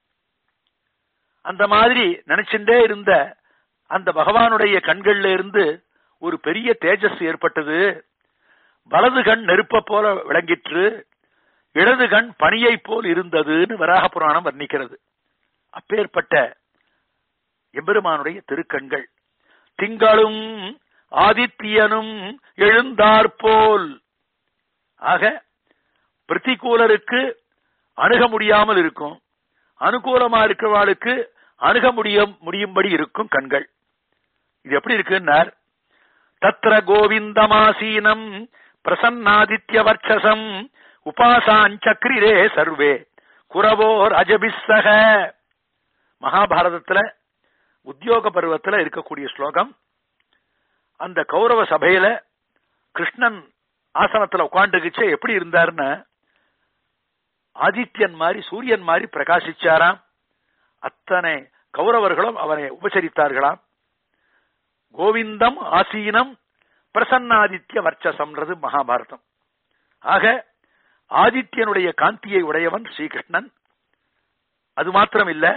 அந்த மாதிரி நினைச்சுட்டே இருந்த அந்த பகவானுடைய கண்கள்ல இருந்து ஒரு பெரிய தேஜஸ் ஏற்பட்டது வலது கண் நெருப்ப போல விளங்கிற்று இடது கண் பனியை போல் இருந்ததுன்னு வராக புராணம் வர்ணிக்கிறது அப்பேற்பட்ட எம்பெருமானுடைய திருக்கண்கள் திங்களும் ஆதித்யனும் எழுந்தாற்போல் ஆக பிரதிகூலருக்கு அணுக முடியாமல் இருக்கும் அனுகூலமா இருக்கிறவாளுக்கு அணுக முடியும் முடியும்படி இருக்கும் கண்கள் இது எப்படி இருக்குன்னார் தத்ர கோவிந்தமாசீனம் பிரசன்னாதித்ய வர்ச்சசம் உபாசாஞ்சக்ரிரே சர்வே குரவோர் அஜபிஸ்ஸக மகாபாரதத்துல உத்தியோக பருவத்துல இருக்கக்கூடிய ஸ்லோகம் அந்த கௌரவ சபையில கிருஷ்ணன் ஆசனத்துல உட்காந்துக்குச்சு எப்படி இருந்தாருன்னு ஆதித்யன் மாதிரி சூரியன் மாதிரி பிரகாசிச்சாராம் அத்தனை கௌரவர்களும் அவனை உபசரித்தார்களாம் கோவிந்தம் ஆசீனம் பிரசன்னாதித்ய வர்ச்சசம்ன்றது மகாபாரதம் ஆக ஆதித்யனுடைய காந்தியை உடையவன் ஸ்ரீகிருஷ்ணன் அது மாத்திரம் இல்ல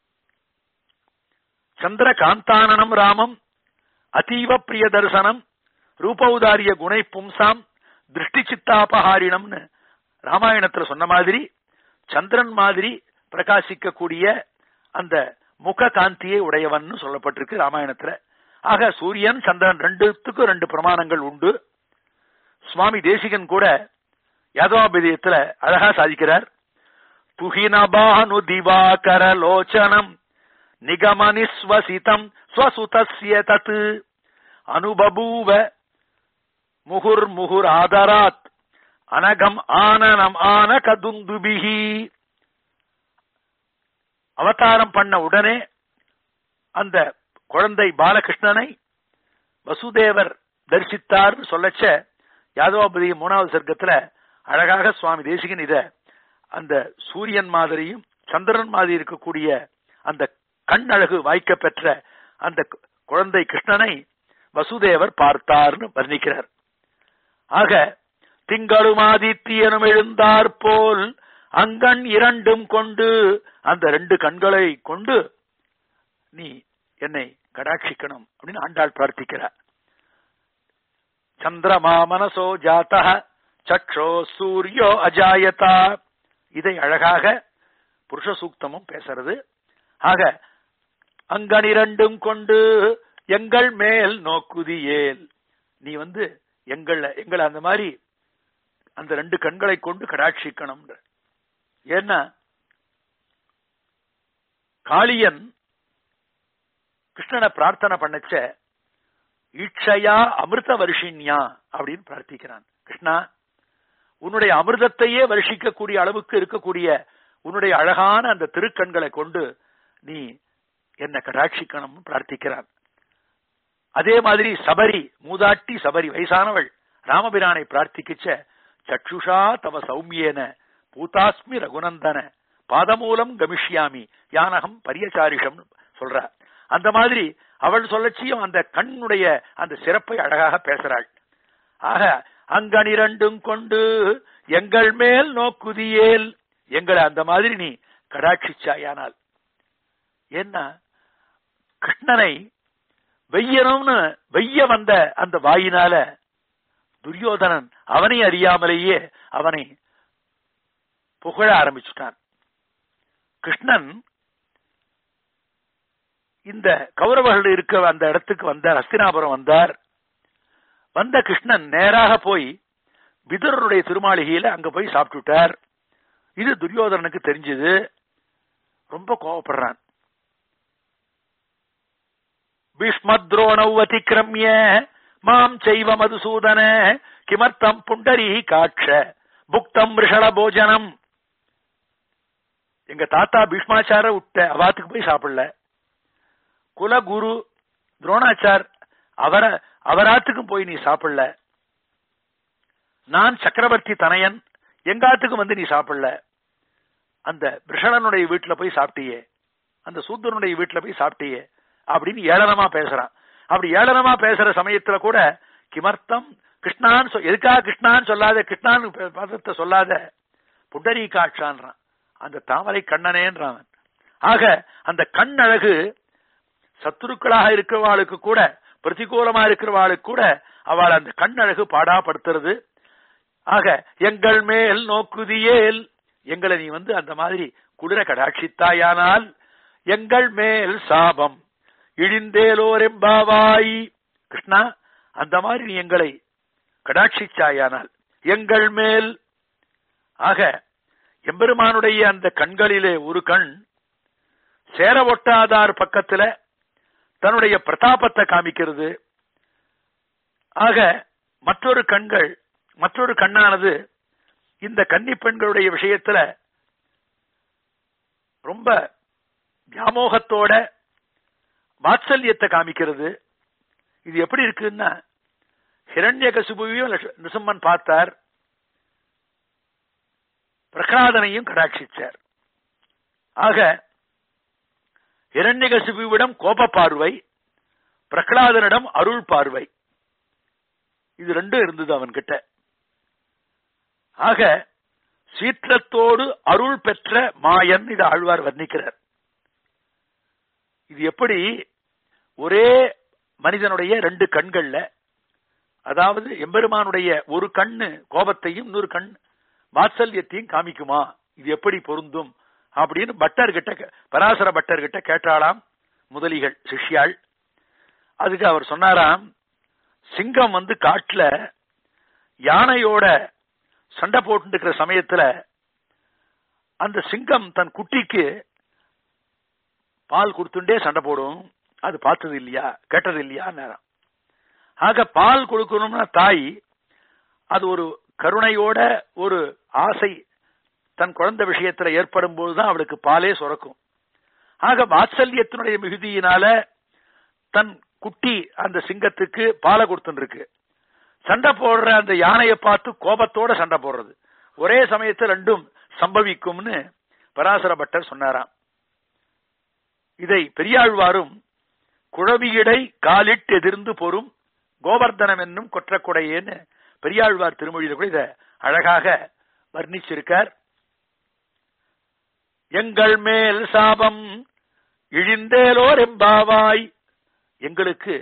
சந்திர காந்தானனம் ராமம் அதீவ பிரிய தரிசனம் ரூபௌதாரிய குணை பும்சாம் திருஷ்டி சித்தாபஹாரிணம்னு ராமாயணத்துல சொன்ன மாதிரி சந்திரன் மாதிரி பிரகாசிக்கக்கூடிய அந்த முக காந்தியை உடையவன் சொல்லப்பட்டிருக்கு ராமாயணத்துல ஆக சூரியன் சந்திரன் ரெண்டுத்துக்கும் ரெண்டு பிரமாணங்கள் உண்டு சுவாமி தேசிகன் கூட யாதவாபிதயத்துல அழகா சாதிக்கிறார் துஹினபானு திவாகர லோச்சனம் நிகமனிஸ்வசிதம் ஸ்வசுதஸ்ய தத் அனுபபூவ முகுர் முகுர் ஆதராத் அனகம் ஆனனம் ஆன கதுந்துபிகி அவதாரம் பண்ண உடனே அந்த குழந்தை பாலகிருஷ்ணனை வசுதேவர் தரிசித்தார் சொல்லச்ச யாதவாபதி மூணாவது சர்க்கத்துல அழகாக சுவாமி தேசிகன் இத அந்த சூரியன் மாதிரியும் சந்திரன் மாதிரி இருக்கக்கூடிய அந்த கண் அழகு வாய்க்க பெற்ற அந்த குழந்தை கிருஷ்ணனை வசுதேவர் பார்த்தார்னு வர்ணிக்கிறார் ஆக திங்களும் ஆதித்யனும் எழுந்தார் போல் அங்கண் இரண்டும் கொண்டு அந்த ரெண்டு கண்களை கொண்டு நீ என்னை கடாட்சிக்கணும் அப்படின்னு ஆண்டாள் பிரார்த்திக்கிறார் சந்திரமா மனசோ ஜாத்த சற்றோ சூரியோ அஜாயதா இதை அழகாக புருஷ சூக்தமும் பேசுறது ஆக அங்கனிரண்டும் கொண்டு எங்கள் மேல் நோக்குதியேல் நீ வந்து எங்கள எங்களை அந்த மாதிரி அந்த ரெண்டு கண்களை கொண்டு கடாட்சிக்கணும் ஏன்னா காளியன் கிருஷ்ணனை பிரார்த்தனை பண்ணச்ச ஈட்சையா அமிர்த வருஷின்யா அப்படின்னு பிரார்த்திக்கிறான் கிருஷ்ணா உன்னுடைய அமிர்தத்தையே வருஷிக்கக்கூடிய அளவுக்கு இருக்கக்கூடிய உன்னுடைய அழகான அந்த திருக்கண்களை கொண்டு நீ என்ன கடாட்சிக்கணும் பிரார்த்திக்கிறான் அதே மாதிரி சபரி மூதாட்டி சபரி வயசானவள் ராமபிரானை பிரார்த்திக்கிச்ச சற்றுஷா தவ சௌமியேன பூதாஸ்மி ரகுநந்தன பாதமூலம் கமிஷ்யாமி யானகம் பரியசாரிஷம் சொல்ற அந்த மாதிரி அவள் சொல்லச்சியும் அந்த கண்ணுடைய அந்த சிறப்பை அழகாக பேசுறாள் ஆக அங்கனிரண்டும் கொண்டு எங்கள் மேல் நோக்குதியேல் எங்களை அந்த மாதிரி நீ கடாட்சிச்சாயானால் என்ன கிருஷ்ணனை வெய்யணும்னு வெய்ய வந்த அந்த வாயினால துரியோதனன் அவனை அறியாமலேயே அவனை புகழ ஆரம்பிச்சுட்டான் கிருஷ்ணன் இந்த கௌரவர்கள் இருக்க அந்த இடத்துக்கு வந்தார் ஹஸ்தினாபுரம் வந்தார் வந்த கிருஷ்ணன் நேராக போய் விதுரருடைய திருமாளிகையில அங்க போய் சாப்பிட்டுட்டார் இது துரியோதனனுக்கு தெரிஞ்சது ரொம்ப கோவப்படுறான் பீஷ்மத்ரோணௌ அதிக்கிரமிய மாம் செய்வ மதுசூதன கிமர்த்தம் புண்டரி காட்ச புக்தம் ரிஷள போஜனம் எங்க தாத்தா பீஷ்மாச்சார விட்ட அவாத்துக்கு போய் சாப்பிடல குலகுரு துரோணாச்சார் அவர அவராத்துக்கும் போய் நீ சாப்பிடல நான் சக்கரவர்த்தி தனையன் எங்காத்துக்கும் வந்து நீ சாப்பிடல அந்த விஷணனுடைய வீட்டுல போய் சாப்பிட்டியே அந்த சூத்திரனுடைய வீட்டுல போய் சாப்பிட்டியே அப்படின்னு ஏளனமா பேசுறான் அப்படி ஏளனமா பேசுற சமயத்துல கூட கிமர்த்தம் கிருஷ்ணான்னு சொ- எதுக்காக கிருஷ்ணான்னு சொல்லாத கிருஷ்ணான்னு ப- பதத்தை சொல்லாத புண்டரீகாட்சான்றான் அந்த தாமரை கண்ணனேன்றான் ஆக அந்த கண் அழகு சத்துருக்களாக இருக்கிறவாளுக்கு கூட பிரதிகூலமா இருக்கிறவாளுக்கு கூட அவள் அந்த கண் அழகு பாடாப்படுத்துறது ஆக எங்கள் மேல் நோக்குதியேல் எங்களை நீ வந்து அந்த மாதிரி குளிர கடாட்சித்தாயானால் எங்கள் மேல் சாபம் இழிந்தேலோரெம்பாவாய் கிருஷ்ணா அந்த மாதிரி நீ எங்களை கடாட்சிச்சாயானால் எங்கள் மேல் ஆக எம்பெருமானுடைய அந்த கண்களிலே ஒரு கண் சேர ஒட்டாதார் பக்கத்துல தன்னுடைய பிரதாபத்தை காமிக்கிறது ஆக மற்றொரு கண்கள் மற்றொரு கண்ணானது இந்த கன்னி பெண்களுடைய விஷயத்துல ரொம்ப வியாமோகத்தோட வாத்சல்யத்தை காமிக்கிறது இது எப்படி இருக்குன்னா ஹிரண்ய கசுபுவையும் நிசம்மன் பார்த்தார் பிரகலாதனையும் கடாட்சிச்சார் ஆக இரண்யகசிபுவிடம் கோப பார்வை பிரகலாதனிடம் அருள் பார்வை இது ரெண்டும் இருந்தது அவன்கிட்ட ஆக சீற்றத்தோடு அருள் பெற்ற மாயன் இது ஆழ்வார் வர்ணிக்கிறார் இது எப்படி ஒரே மனிதனுடைய ரெண்டு கண்கள்ல அதாவது எம்பெருமானுடைய ஒரு கண்ணு கோபத்தையும் இன்னொரு கண் வாத்சல்யத்தையும் காமிக்குமா இது எப்படி பொருந்தும் அப்படின்னு பட்டர் கிட்ட கே- பராசர பட்டர் கிட்ட கேட்டாளாம் முதலிகள் சிஷ்யாள் அதுக்கு அவர் சொன்னாராம் சிங்கம் வந்து காட்டுல யானையோட சண்டை போட்டு இருக்கிற சமயத்துல அந்த சிங்கம் தன் குட்டிக்கு பால் கொடுத்துட்டே சண்டை போடும் அது பார்த்தது இல்லையா கேட்டது இல்லையா நேரம் ஆக பால் கொடுக்கணும்னா தாய் அது ஒரு கருணையோட ஒரு ஆசை தன் குழந்தை விஷயத்துல ஏற்படும் போதுதான் அவளுக்கு பாலே சுரக்கும் ஆக வாத்சல்யத்தினுடைய மிகுதியினால தன் குட்டி அந்த சிங்கத்துக்கு பாலை கொடுத்துருக்கு சண்டை போடுற அந்த யானையை பார்த்து கோபத்தோட சண்டை போடுறது ஒரே சமயத்தில் ரெண்டும் சம்பவிக்கும்னு பராசர பட்டர் சொன்னாராம் இதை பெரியாழ்வாரும் குழவியிடை காலிட்டு எதிர்ந்து பொறும் கோவர்தனம் என்னும் கொற்றக்குடையேன்னு பெரியாழ்வார் திருமொழியில கூட இத அழகாக வர்ணிச்சிருக்கார் எங்கள் மேல் சாபம் இழிந்தேலோர் எம்பாவாய் எங்களுக்கு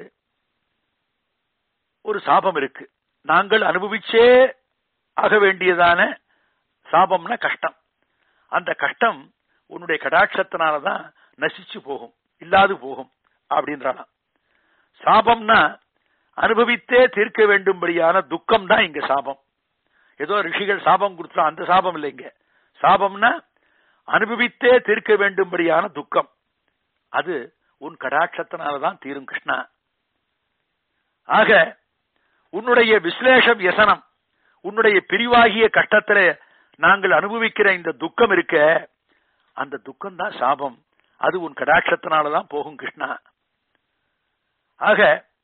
ஒரு சாபம் இருக்கு நாங்கள் அனுபவிச்சே ஆக வேண்டியதான சாபம்னா கஷ்டம் அந்த கஷ்டம் உன்னுடைய கடாட்சத்தினாலதான் நசிச்சு போகும் இல்லாது போகும் அப்படின்றாலாம் சாபம்னா அனுபவித்தே தீர்க்க வேண்டும்படியான துக்கம் தான் இங்க சாபம் ஏதோ ரிஷிகள் சாபம் கொடுத்தா அந்த சாபம் இல்லை இங்க சாபம்னா அனுபவித்தே தீர்க்க வேண்டும்படியான துக்கம் அது உன் கடாட்சத்தினாலதான் தீரும் கிருஷ்ணா ஆக உன்னுடைய விஸ்லேஷ வியசனம் உன்னுடைய பிரிவாகிய கஷ்டத்துல நாங்கள் அனுபவிக்கிற இந்த துக்கம் இருக்க அந்த துக்கம் தான் சாபம் அது உன் கடாட்சத்தினாலதான் போகும் கிருஷ்ணா ஆக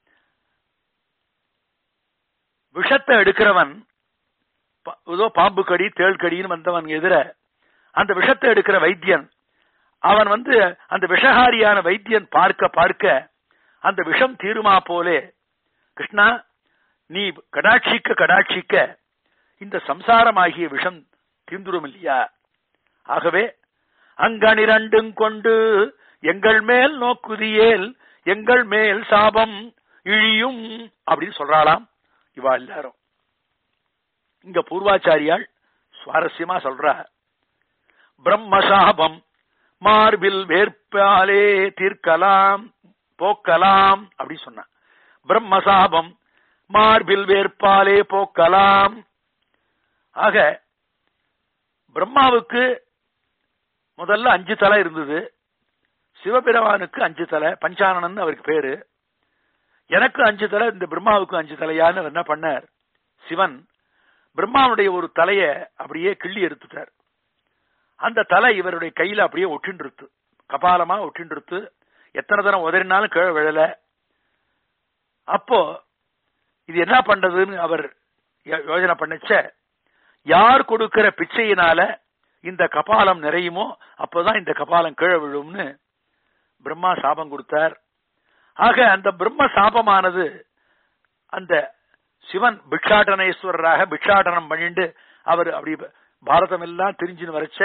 விஷத்தை எடுக்கிறவன் ப- ஏதோ பாம்பு கடி தேள் கடின்னு வந்தவன் எதிர அந்த விஷத்தை எடுக்கிற வைத்தியன் அவன் வந்து அந்த விஷகாரியான வைத்தியன் பார்க்க பார்க்க அந்த விஷம் தீருமா போலே கிருஷ்ணா நீ கடாட்சிக்க கடாட்சிக்க இந்த சம்சாரமாகிய விஷம் தீர்ந்துடும் இல்லையா ஆகவே அங்கனிரண்டும் கொண்டு எங்கள் மேல் நோக்குதியேல் எங்கள் மேல் சாபம் இழியும் அப்படின்னு சொல்றாளாம் இவா எல்லாரும் இங்க பூர்வாச்சாரியால் சுவாரஸ்யமா சொல்றா பிரம்மசாபம் மார்பில் வேர்ப்பாலே தீர்க்கலாம் போக்கலாம் அப்படி சொன்னா பிரம்மசாபம் மார்பில் வேர்ப்பாலே போக்கலாம் ஆக பிரம்மாவுக்கு முதல்ல அஞ்சு தலை இருந்தது சிவபெருமானுக்கு அஞ்சு தலை பஞ்சானனன் அவருக்கு பேரு எனக்கு அஞ்சு தலை இந்த பிரம்மாவுக்கு அஞ்சு தலையான்னு அவர் என்ன பண்ணார் சிவன் பிரம்மாவுடைய ஒரு தலைய அப்படியே கிள்ளி எடுத்துட்டார் அந்த தலை இவருடைய கையில அப்படியே ஒட்டின்றுத்து கபாலமா ஒட்டின்றுத்து எத்தனை தரம் உதறினாலும் கீழே விழல அப்போ இது என்ன பண்றதுன்னு அவர் யோ- யோசனை பண்ணச்ச யார் கொடுக்கிற பிச்சையினால இந்த கபாலம் நிறையுமோ அப்பதான் இந்த கபாலம் கீழே விழும்னு பிரம்மா சாபம் கொடுத்தார் ஆக அந்த பிரம்ம சாபமானது அந்த சிவன் பிக்ஷாடனேஸ்வரராக பிக்ஷாடனம் பண்ணிண்டு அவர் அப்படி பாரதம் எல்லாம் தெரிஞ்சுன்னு வரைச்ச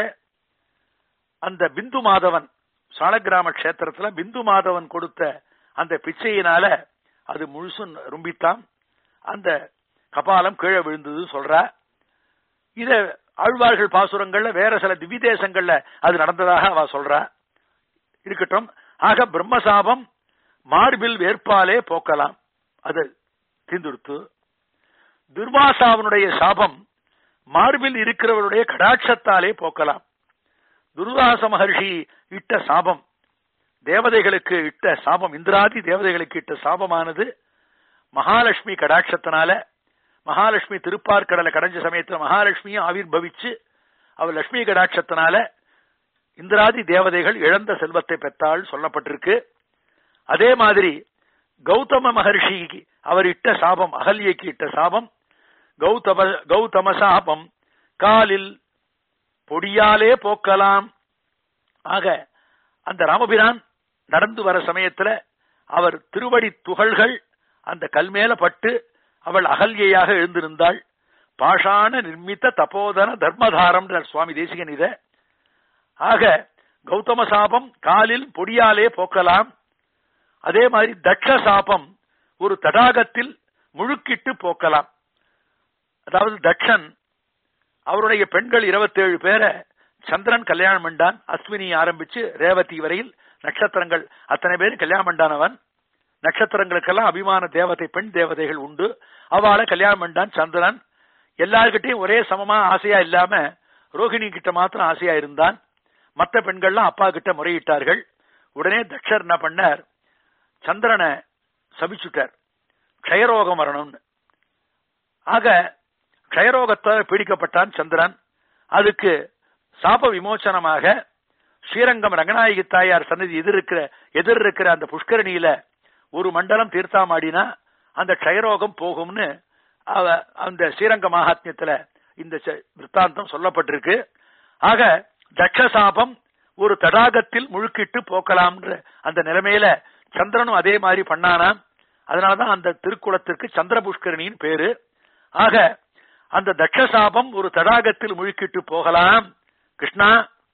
அந்த பிந்து மாதவன் சாலக்கிராம கஷேத்திரத்துல பிந்து மாதவன் கொடுத்த அந்த பிச்சையினால அது முழுசும் ரும்பித்தான் அந்த கபாலம் கீழே விழுந்தது சொல்றா இத ஆழ்வார்கள் பாசுரங்கள்ல வேற சில திவ்ய தேசங்கள்ல அது நடந்ததாக அவ சொல்றா இருக்கட்டும் ஆக பிரம்மசாபம் மார்பில் வேட்பாலே போக்கலாம் அது தீந்துடுத்து துர்வாசாவனுடைய சாபம் மார்பில் இருக்கிறவருடைய கடாட்சத்தாலே போக்கலாம் துர்வாச மகர்ஷி இட்ட சாபம் தேவதைகளுக்கு இட்ட சாபம் இந்திராதி தேவதைகளுக்கு இட்ட சாபமானது மகாலட்சுமி கடாட்சத்தினால மகாலட்சுமி திருப்பார்கடலை கடைஞ்ச சமயத்துல மகாலட்சுமியும் ஆவிர்பவிச்சு அவர் லட்சுமி கடாட்சத்தினால இந்திராதி தேவதைகள் இழந்த செல்வத்தை பெற்றாள் சொல்லப்பட்டிருக்கு அதே மாதிரி கௌதம மகர்ஷிக்கு அவர் இட்ட சாபம் அகல்யைக்கு இட்ட சாபம் கௌதம கௌதம சாபம் காலில் பொடியாலே போக்கலாம் ஆக அந்த ராமபிரான் நடந்து வர சமயத்துல அவர் திருவடி துகள்கள் அந்த கல் மேல பட்டு அவள் அகல்யையாக எழுந்திருந்தாள் பாஷாண நிர்மித்த தபோதன தர்மதாரம் சுவாமி தேசிகன் இத ஆக கௌதம சாபம் காலில் பொடியாலே போக்கலாம் அதே மாதிரி தட்ச சாபம் ஒரு தடாகத்தில் முழுக்கிட்டு போக்கலாம் அதாவது தட்சன் அவருடைய பெண்கள் இருபத்தேழு பேரை சந்திரன் கல்யாணம் பண்ணான் அஸ்வினி ஆரம்பிச்சு ரேவதி வரையில் நட்சத்திரங்கள் அத்தனை பேரும் கல்யாணம் பண்ணானவன் நட்சத்திரங்களுக்கெல்லாம் அபிமான தேவதை பெண் தேவதைகள் உண்டு அவளை கல்யாணம் பண்ணான் சந்திரன் எல்லார்கிட்டையும் ஒரே சமமா ஆசையா இல்லாம ரோகிணி கிட்ட மாத்திரம் ஆசையா இருந்தான் மற்ற பெண்கள்லாம் அப்பா கிட்ட முறையிட்டார்கள் உடனே தட்சர் என்ன பண்ணார் சந்திரனை சபிச்சுட்டார் க்ஷயரோகம் வரணும்னு ஆக க்ஷயரோகத்தால் பீடிக்கப்பட்டான் சந்திரன் அதுக்கு சாப விமோசனமாக ஸ்ரீரங்கம் ரங்கநாயகி தாயார் சன்னதி எதிர் இருக்கிற எதிர் இருக்கிற அந்த புஷ்கரணியில ஒரு மண்டலம் தீர்த்தாமாடினா அந்த க்ஷயரோகம் போகும்னு அவ அந்த ஸ்ரீரங்க மகாத்மியத்துல இந்த ச- விற்த்தாந்தம் சொல்லப்பட்டிருக்கு ஆக தட்சசாபம் ஒரு தடாகத்தில் முழுக்கிட்டு போக்கலாம்ன்ற அந்த நிலைமையில சந்திரனும் அதே மாதிரி பண்ணானாம் அதனாலதான் அந்த திருக்குளத்திற்கு சந்திர புஷ்கரணியின் பேரு ஆக அந்த தட்சசாபம் ஒரு தடாகத்தில் முழுக்கிட்டு போகலாம் கிருஷ்ணா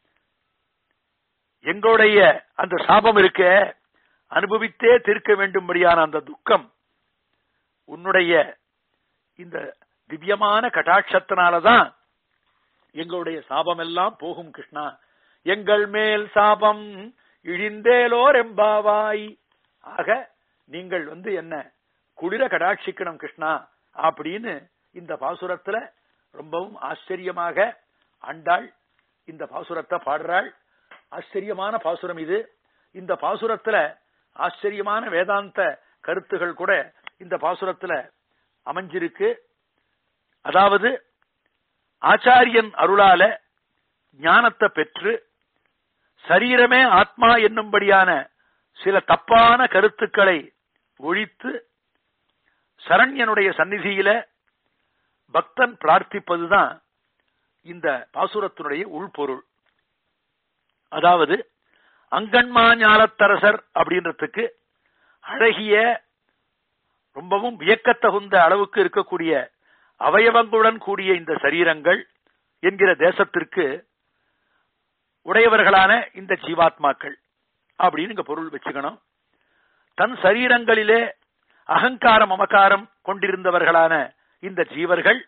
எங்களுடைய அந்த சாபம் இருக்க அனுபவித்தே தீர்க்க வேண்டும்படியான அந்த துக்கம் உன்னுடைய இந்த திவ்யமான கட்டாட்சத்தினாலதான் எங்களுடைய சாபம் எல்லாம் போகும் கிருஷ்ணா எங்கள் மேல் சாபம் இழிந்தேலோர் எம்பாவாய் ஆக நீங்கள் வந்து என்ன குளிர கடாட்சிக்கணும் கிருஷ்ணா அப்படின்னு இந்த பாசுரத்துல ரொம்பவும் ஆச்சரியமாக ஆண்டாள் இந்த பாசுரத்தை பாடுறாள் ஆச்சரியமான பாசுரம் இது இந்த பாசுரத்துல ஆச்சரியமான வேதாந்த கருத்துகள் கூட இந்த பாசுரத்துல அமைஞ்சிருக்கு அதாவது ஆச்சாரியன் அருளால ஞானத்தை பெற்று சரீரமே ஆத்மா என்னும்படியான சில தப்பான கருத்துக்களை ஒழித்து சரண்யனுடைய சந்நிதியில பக்தன் பிரார்த்திப்பதுதான் இந்த பாசுரத்தினுடைய உள்பொருள் அதாவது அங்கன்மா ஞாலத்தரசர் அப்படின்றதுக்கு அழகிய ரொம்பவும் வியக்கத்தகுந்த அளவுக்கு இருக்கக்கூடிய அவயவங்களுடன் கூடிய இந்த சரீரங்கள் என்கிற தேசத்திற்கு உடையவர்களான இந்த ஜீவாத்மாக்கள் அப்படின்னு இங்க பொருள் வச்சுக்கணும் தன் சரீரங்களிலே அகங்காரம் மமகாரம் கொண்டிருந்தவர்களான இந்த ஜீவர்கள்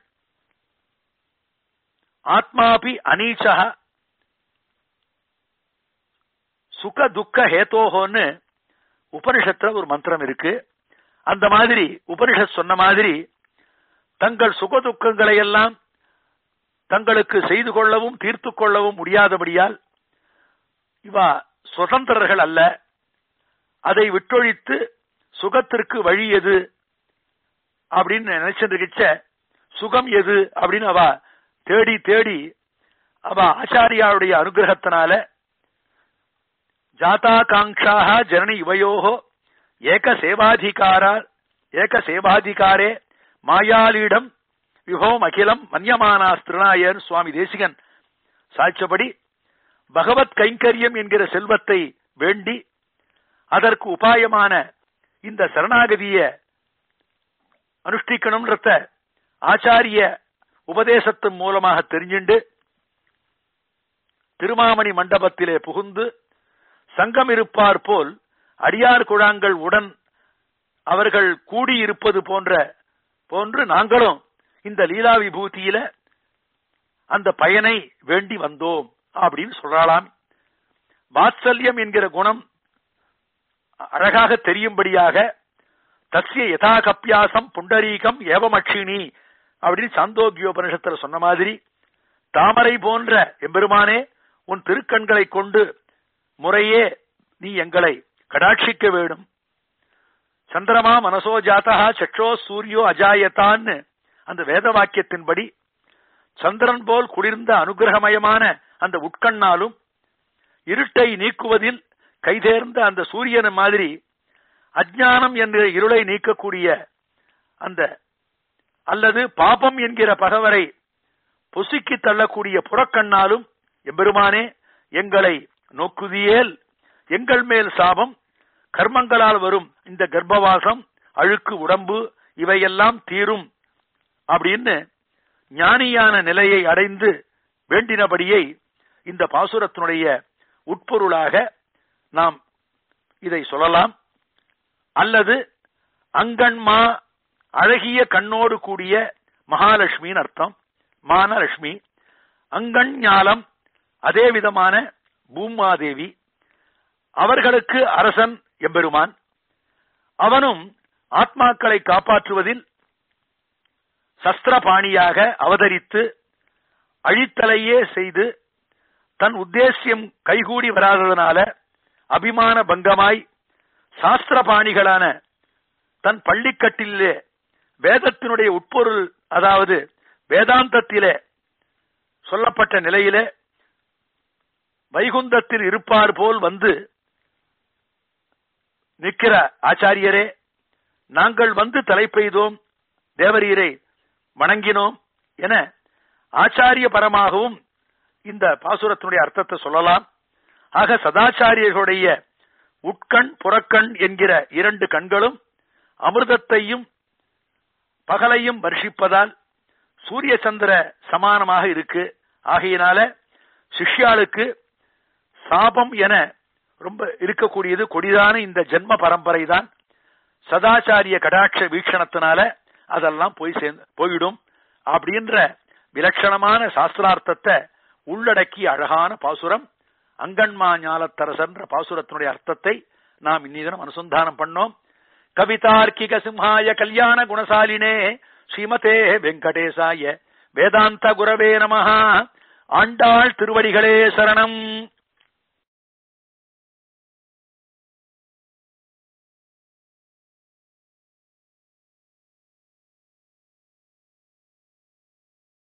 ஆத்மாபி அனீச்சா சுக துக்க ஹேத்தோஹோன்னு உபனிஷத்துல ஒரு மந்திரம் இருக்கு அந்த மாதிரி உபனிஷத் சொன்ன மாதிரி தங்கள் சுக துக்கங்களை எல்லாம் தங்களுக்கு செய்து கொள்ளவும் தீர்த்து கொள்ளவும் முடியாதபடியால் இவா சுதந்திரர்கள் அல்ல அதை விட்டொழித்து சுகத்திற்கு வழி எது அப்படின்னு நினைச்சிருக்கிச்ச சுகம் எது அப்படின்னு அவ தேடி தேடி அவ ஆச்சாரியாருடைய அனுகிரகத்தினால ஜாதாகாங்ஷாக ஜனனி இவயோகோ ஏக சேவாதிகாரா ஏக சேவாதிகாரே மாயாலீடம் விபவம் அகிலம் மன்யமானாஸ் திருநாயன் சுவாமி தேசிகன் சாட்சபடி பகவத் கைங்கரியம் என்கிற செல்வத்தை வேண்டி அதற்கு உபாயமான இந்த சரணாகதிய அனுஷ்டிக்கணும்ன்றத ஆச்சாரிய உபதேசத்தின் மூலமாக தெரிஞ்சுண்டு திருமாமணி மண்டபத்திலே புகுந்து சங்கம் இருப்பார் போல் அடியார் குழாங்கள் உடன் அவர்கள் கூடியிருப்பது போன்ற போன்று நாங்களும் இந்த லீலா விபூதியில அந்த பயனை வேண்டி வந்தோம் அப்படின்னு சொல்றாளாம் வாத்சல்யம் என்கிற குணம் அழகாக தெரியும்படியாக தஸ்ய யதா கப்பியாசம் புண்டரீகம் ஏவமட்சினி அப்படின்னு சாந்தோக்கியோபனிஷத்துல சொன்ன மாதிரி தாமரை போன்ற எம்பெருமானே உன் திருக்கண்களை கொண்டு முறையே நீ எங்களை கடாட்சிக்க வேணும் சந்திரமா மனசோ ஜாத்தா சற்றோ சூரியோ அஜாயத்தான்னு அந்த வேத வாக்கியத்தின்படி சந்திரன் போல் குளிர்ந்த அனுகிரகமயமான அந்த உட்கண்ணாலும் இருட்டை நீக்குவதில் கைதேர்ந்த அந்த சூரியன் மாதிரி அஜ்ஞானம் என்ற இருளை நீக்கக்கூடிய அந்த அல்லது பாபம் என்கிற பகவரை பொசுக்கி தள்ளக்கூடிய புறக்கண்ணாலும் எம்பெருமானே எங்களை நோக்குதியேல் எங்கள் மேல் சாபம் கர்மங்களால் வரும் இந்த கர்ப்பவாசம் அழுக்கு உடம்பு இவையெல்லாம் தீரும் அப்படின்னு ஞானியான நிலையை அடைந்து வேண்டினபடியை இந்த பாசுரத்தினுடைய உட்பொருளாக நாம் இதை சொல்லலாம் அல்லது அங்கன்மா அழகிய கண்ணோடு கூடிய மகாலட்சுமின்னு அர்த்தம் மானலட்சுமி அங்கண் ஞாலம் அதே விதமான பூமாதேவி அவர்களுக்கு அரசன் எம்பெருமான் அவனும் ஆத்மாக்களை காப்பாற்றுவதில் சஸ்திரபாணியாக அவதரித்து அழித்தலையே செய்து தன் உத்தேசியம் கைகூடி வராததனால அபிமான பங்கமாய் சாஸ்திரபாணிகளான தன் பள்ளிக்கட்டிலே வேதத்தினுடைய உட்பொருள் அதாவது வேதாந்தத்திலே சொல்லப்பட்ட நிலையிலே வைகுந்தத்தில் இருப்பார் போல் வந்து நிற்கிற ஆச்சாரியரே நாங்கள் வந்து தலை பெய்தோம் தேவரீரை வணங்கினோம் என ஆச்சாரிய பரமாகவும் இந்த பாசுரத்தினுடைய அர்த்தத்தை சொல்லலாம் ஆக சதாச்சாரியர்களுடைய உட்கண் புறக்கண் என்கிற இரண்டு கண்களும் அமிர்தத்தையும் பகலையும் வர்ஷிப்பதால் சூரிய சந்திர சமானமாக இருக்கு ஆகையினால சிஷ்யாளுக்கு சாபம் என ரொம்ப இருக்கக்கூடியது கொடிதான இந்த ஜென்ம பரம்பரை தான் சதாச்சாரிய கடாட்ச வீக்ஷணத்தினால அதெல்லாம் போய் சேர்ந்து போயிடும் அப்படின்ற விலட்சணமான சாஸ்திரார்த்தத்தை உள்ளடக்கிய அழகான பாசுரம் அங்கன்மா ஞாலத்தரசன்ற பாசுரத்தினுடைய அர்த்தத்தை நாம் இன்னிதனம் அனுசந்தானம் பண்ணோம் கவிதார்க்கிக சிம்ஹாய கல்யாண குணசாலினே ஸ்ரீமதே வெங்கடேசாய வேதாந்த குரவே நமஹா ஆண்டாள் திருவடிகளே சரணம்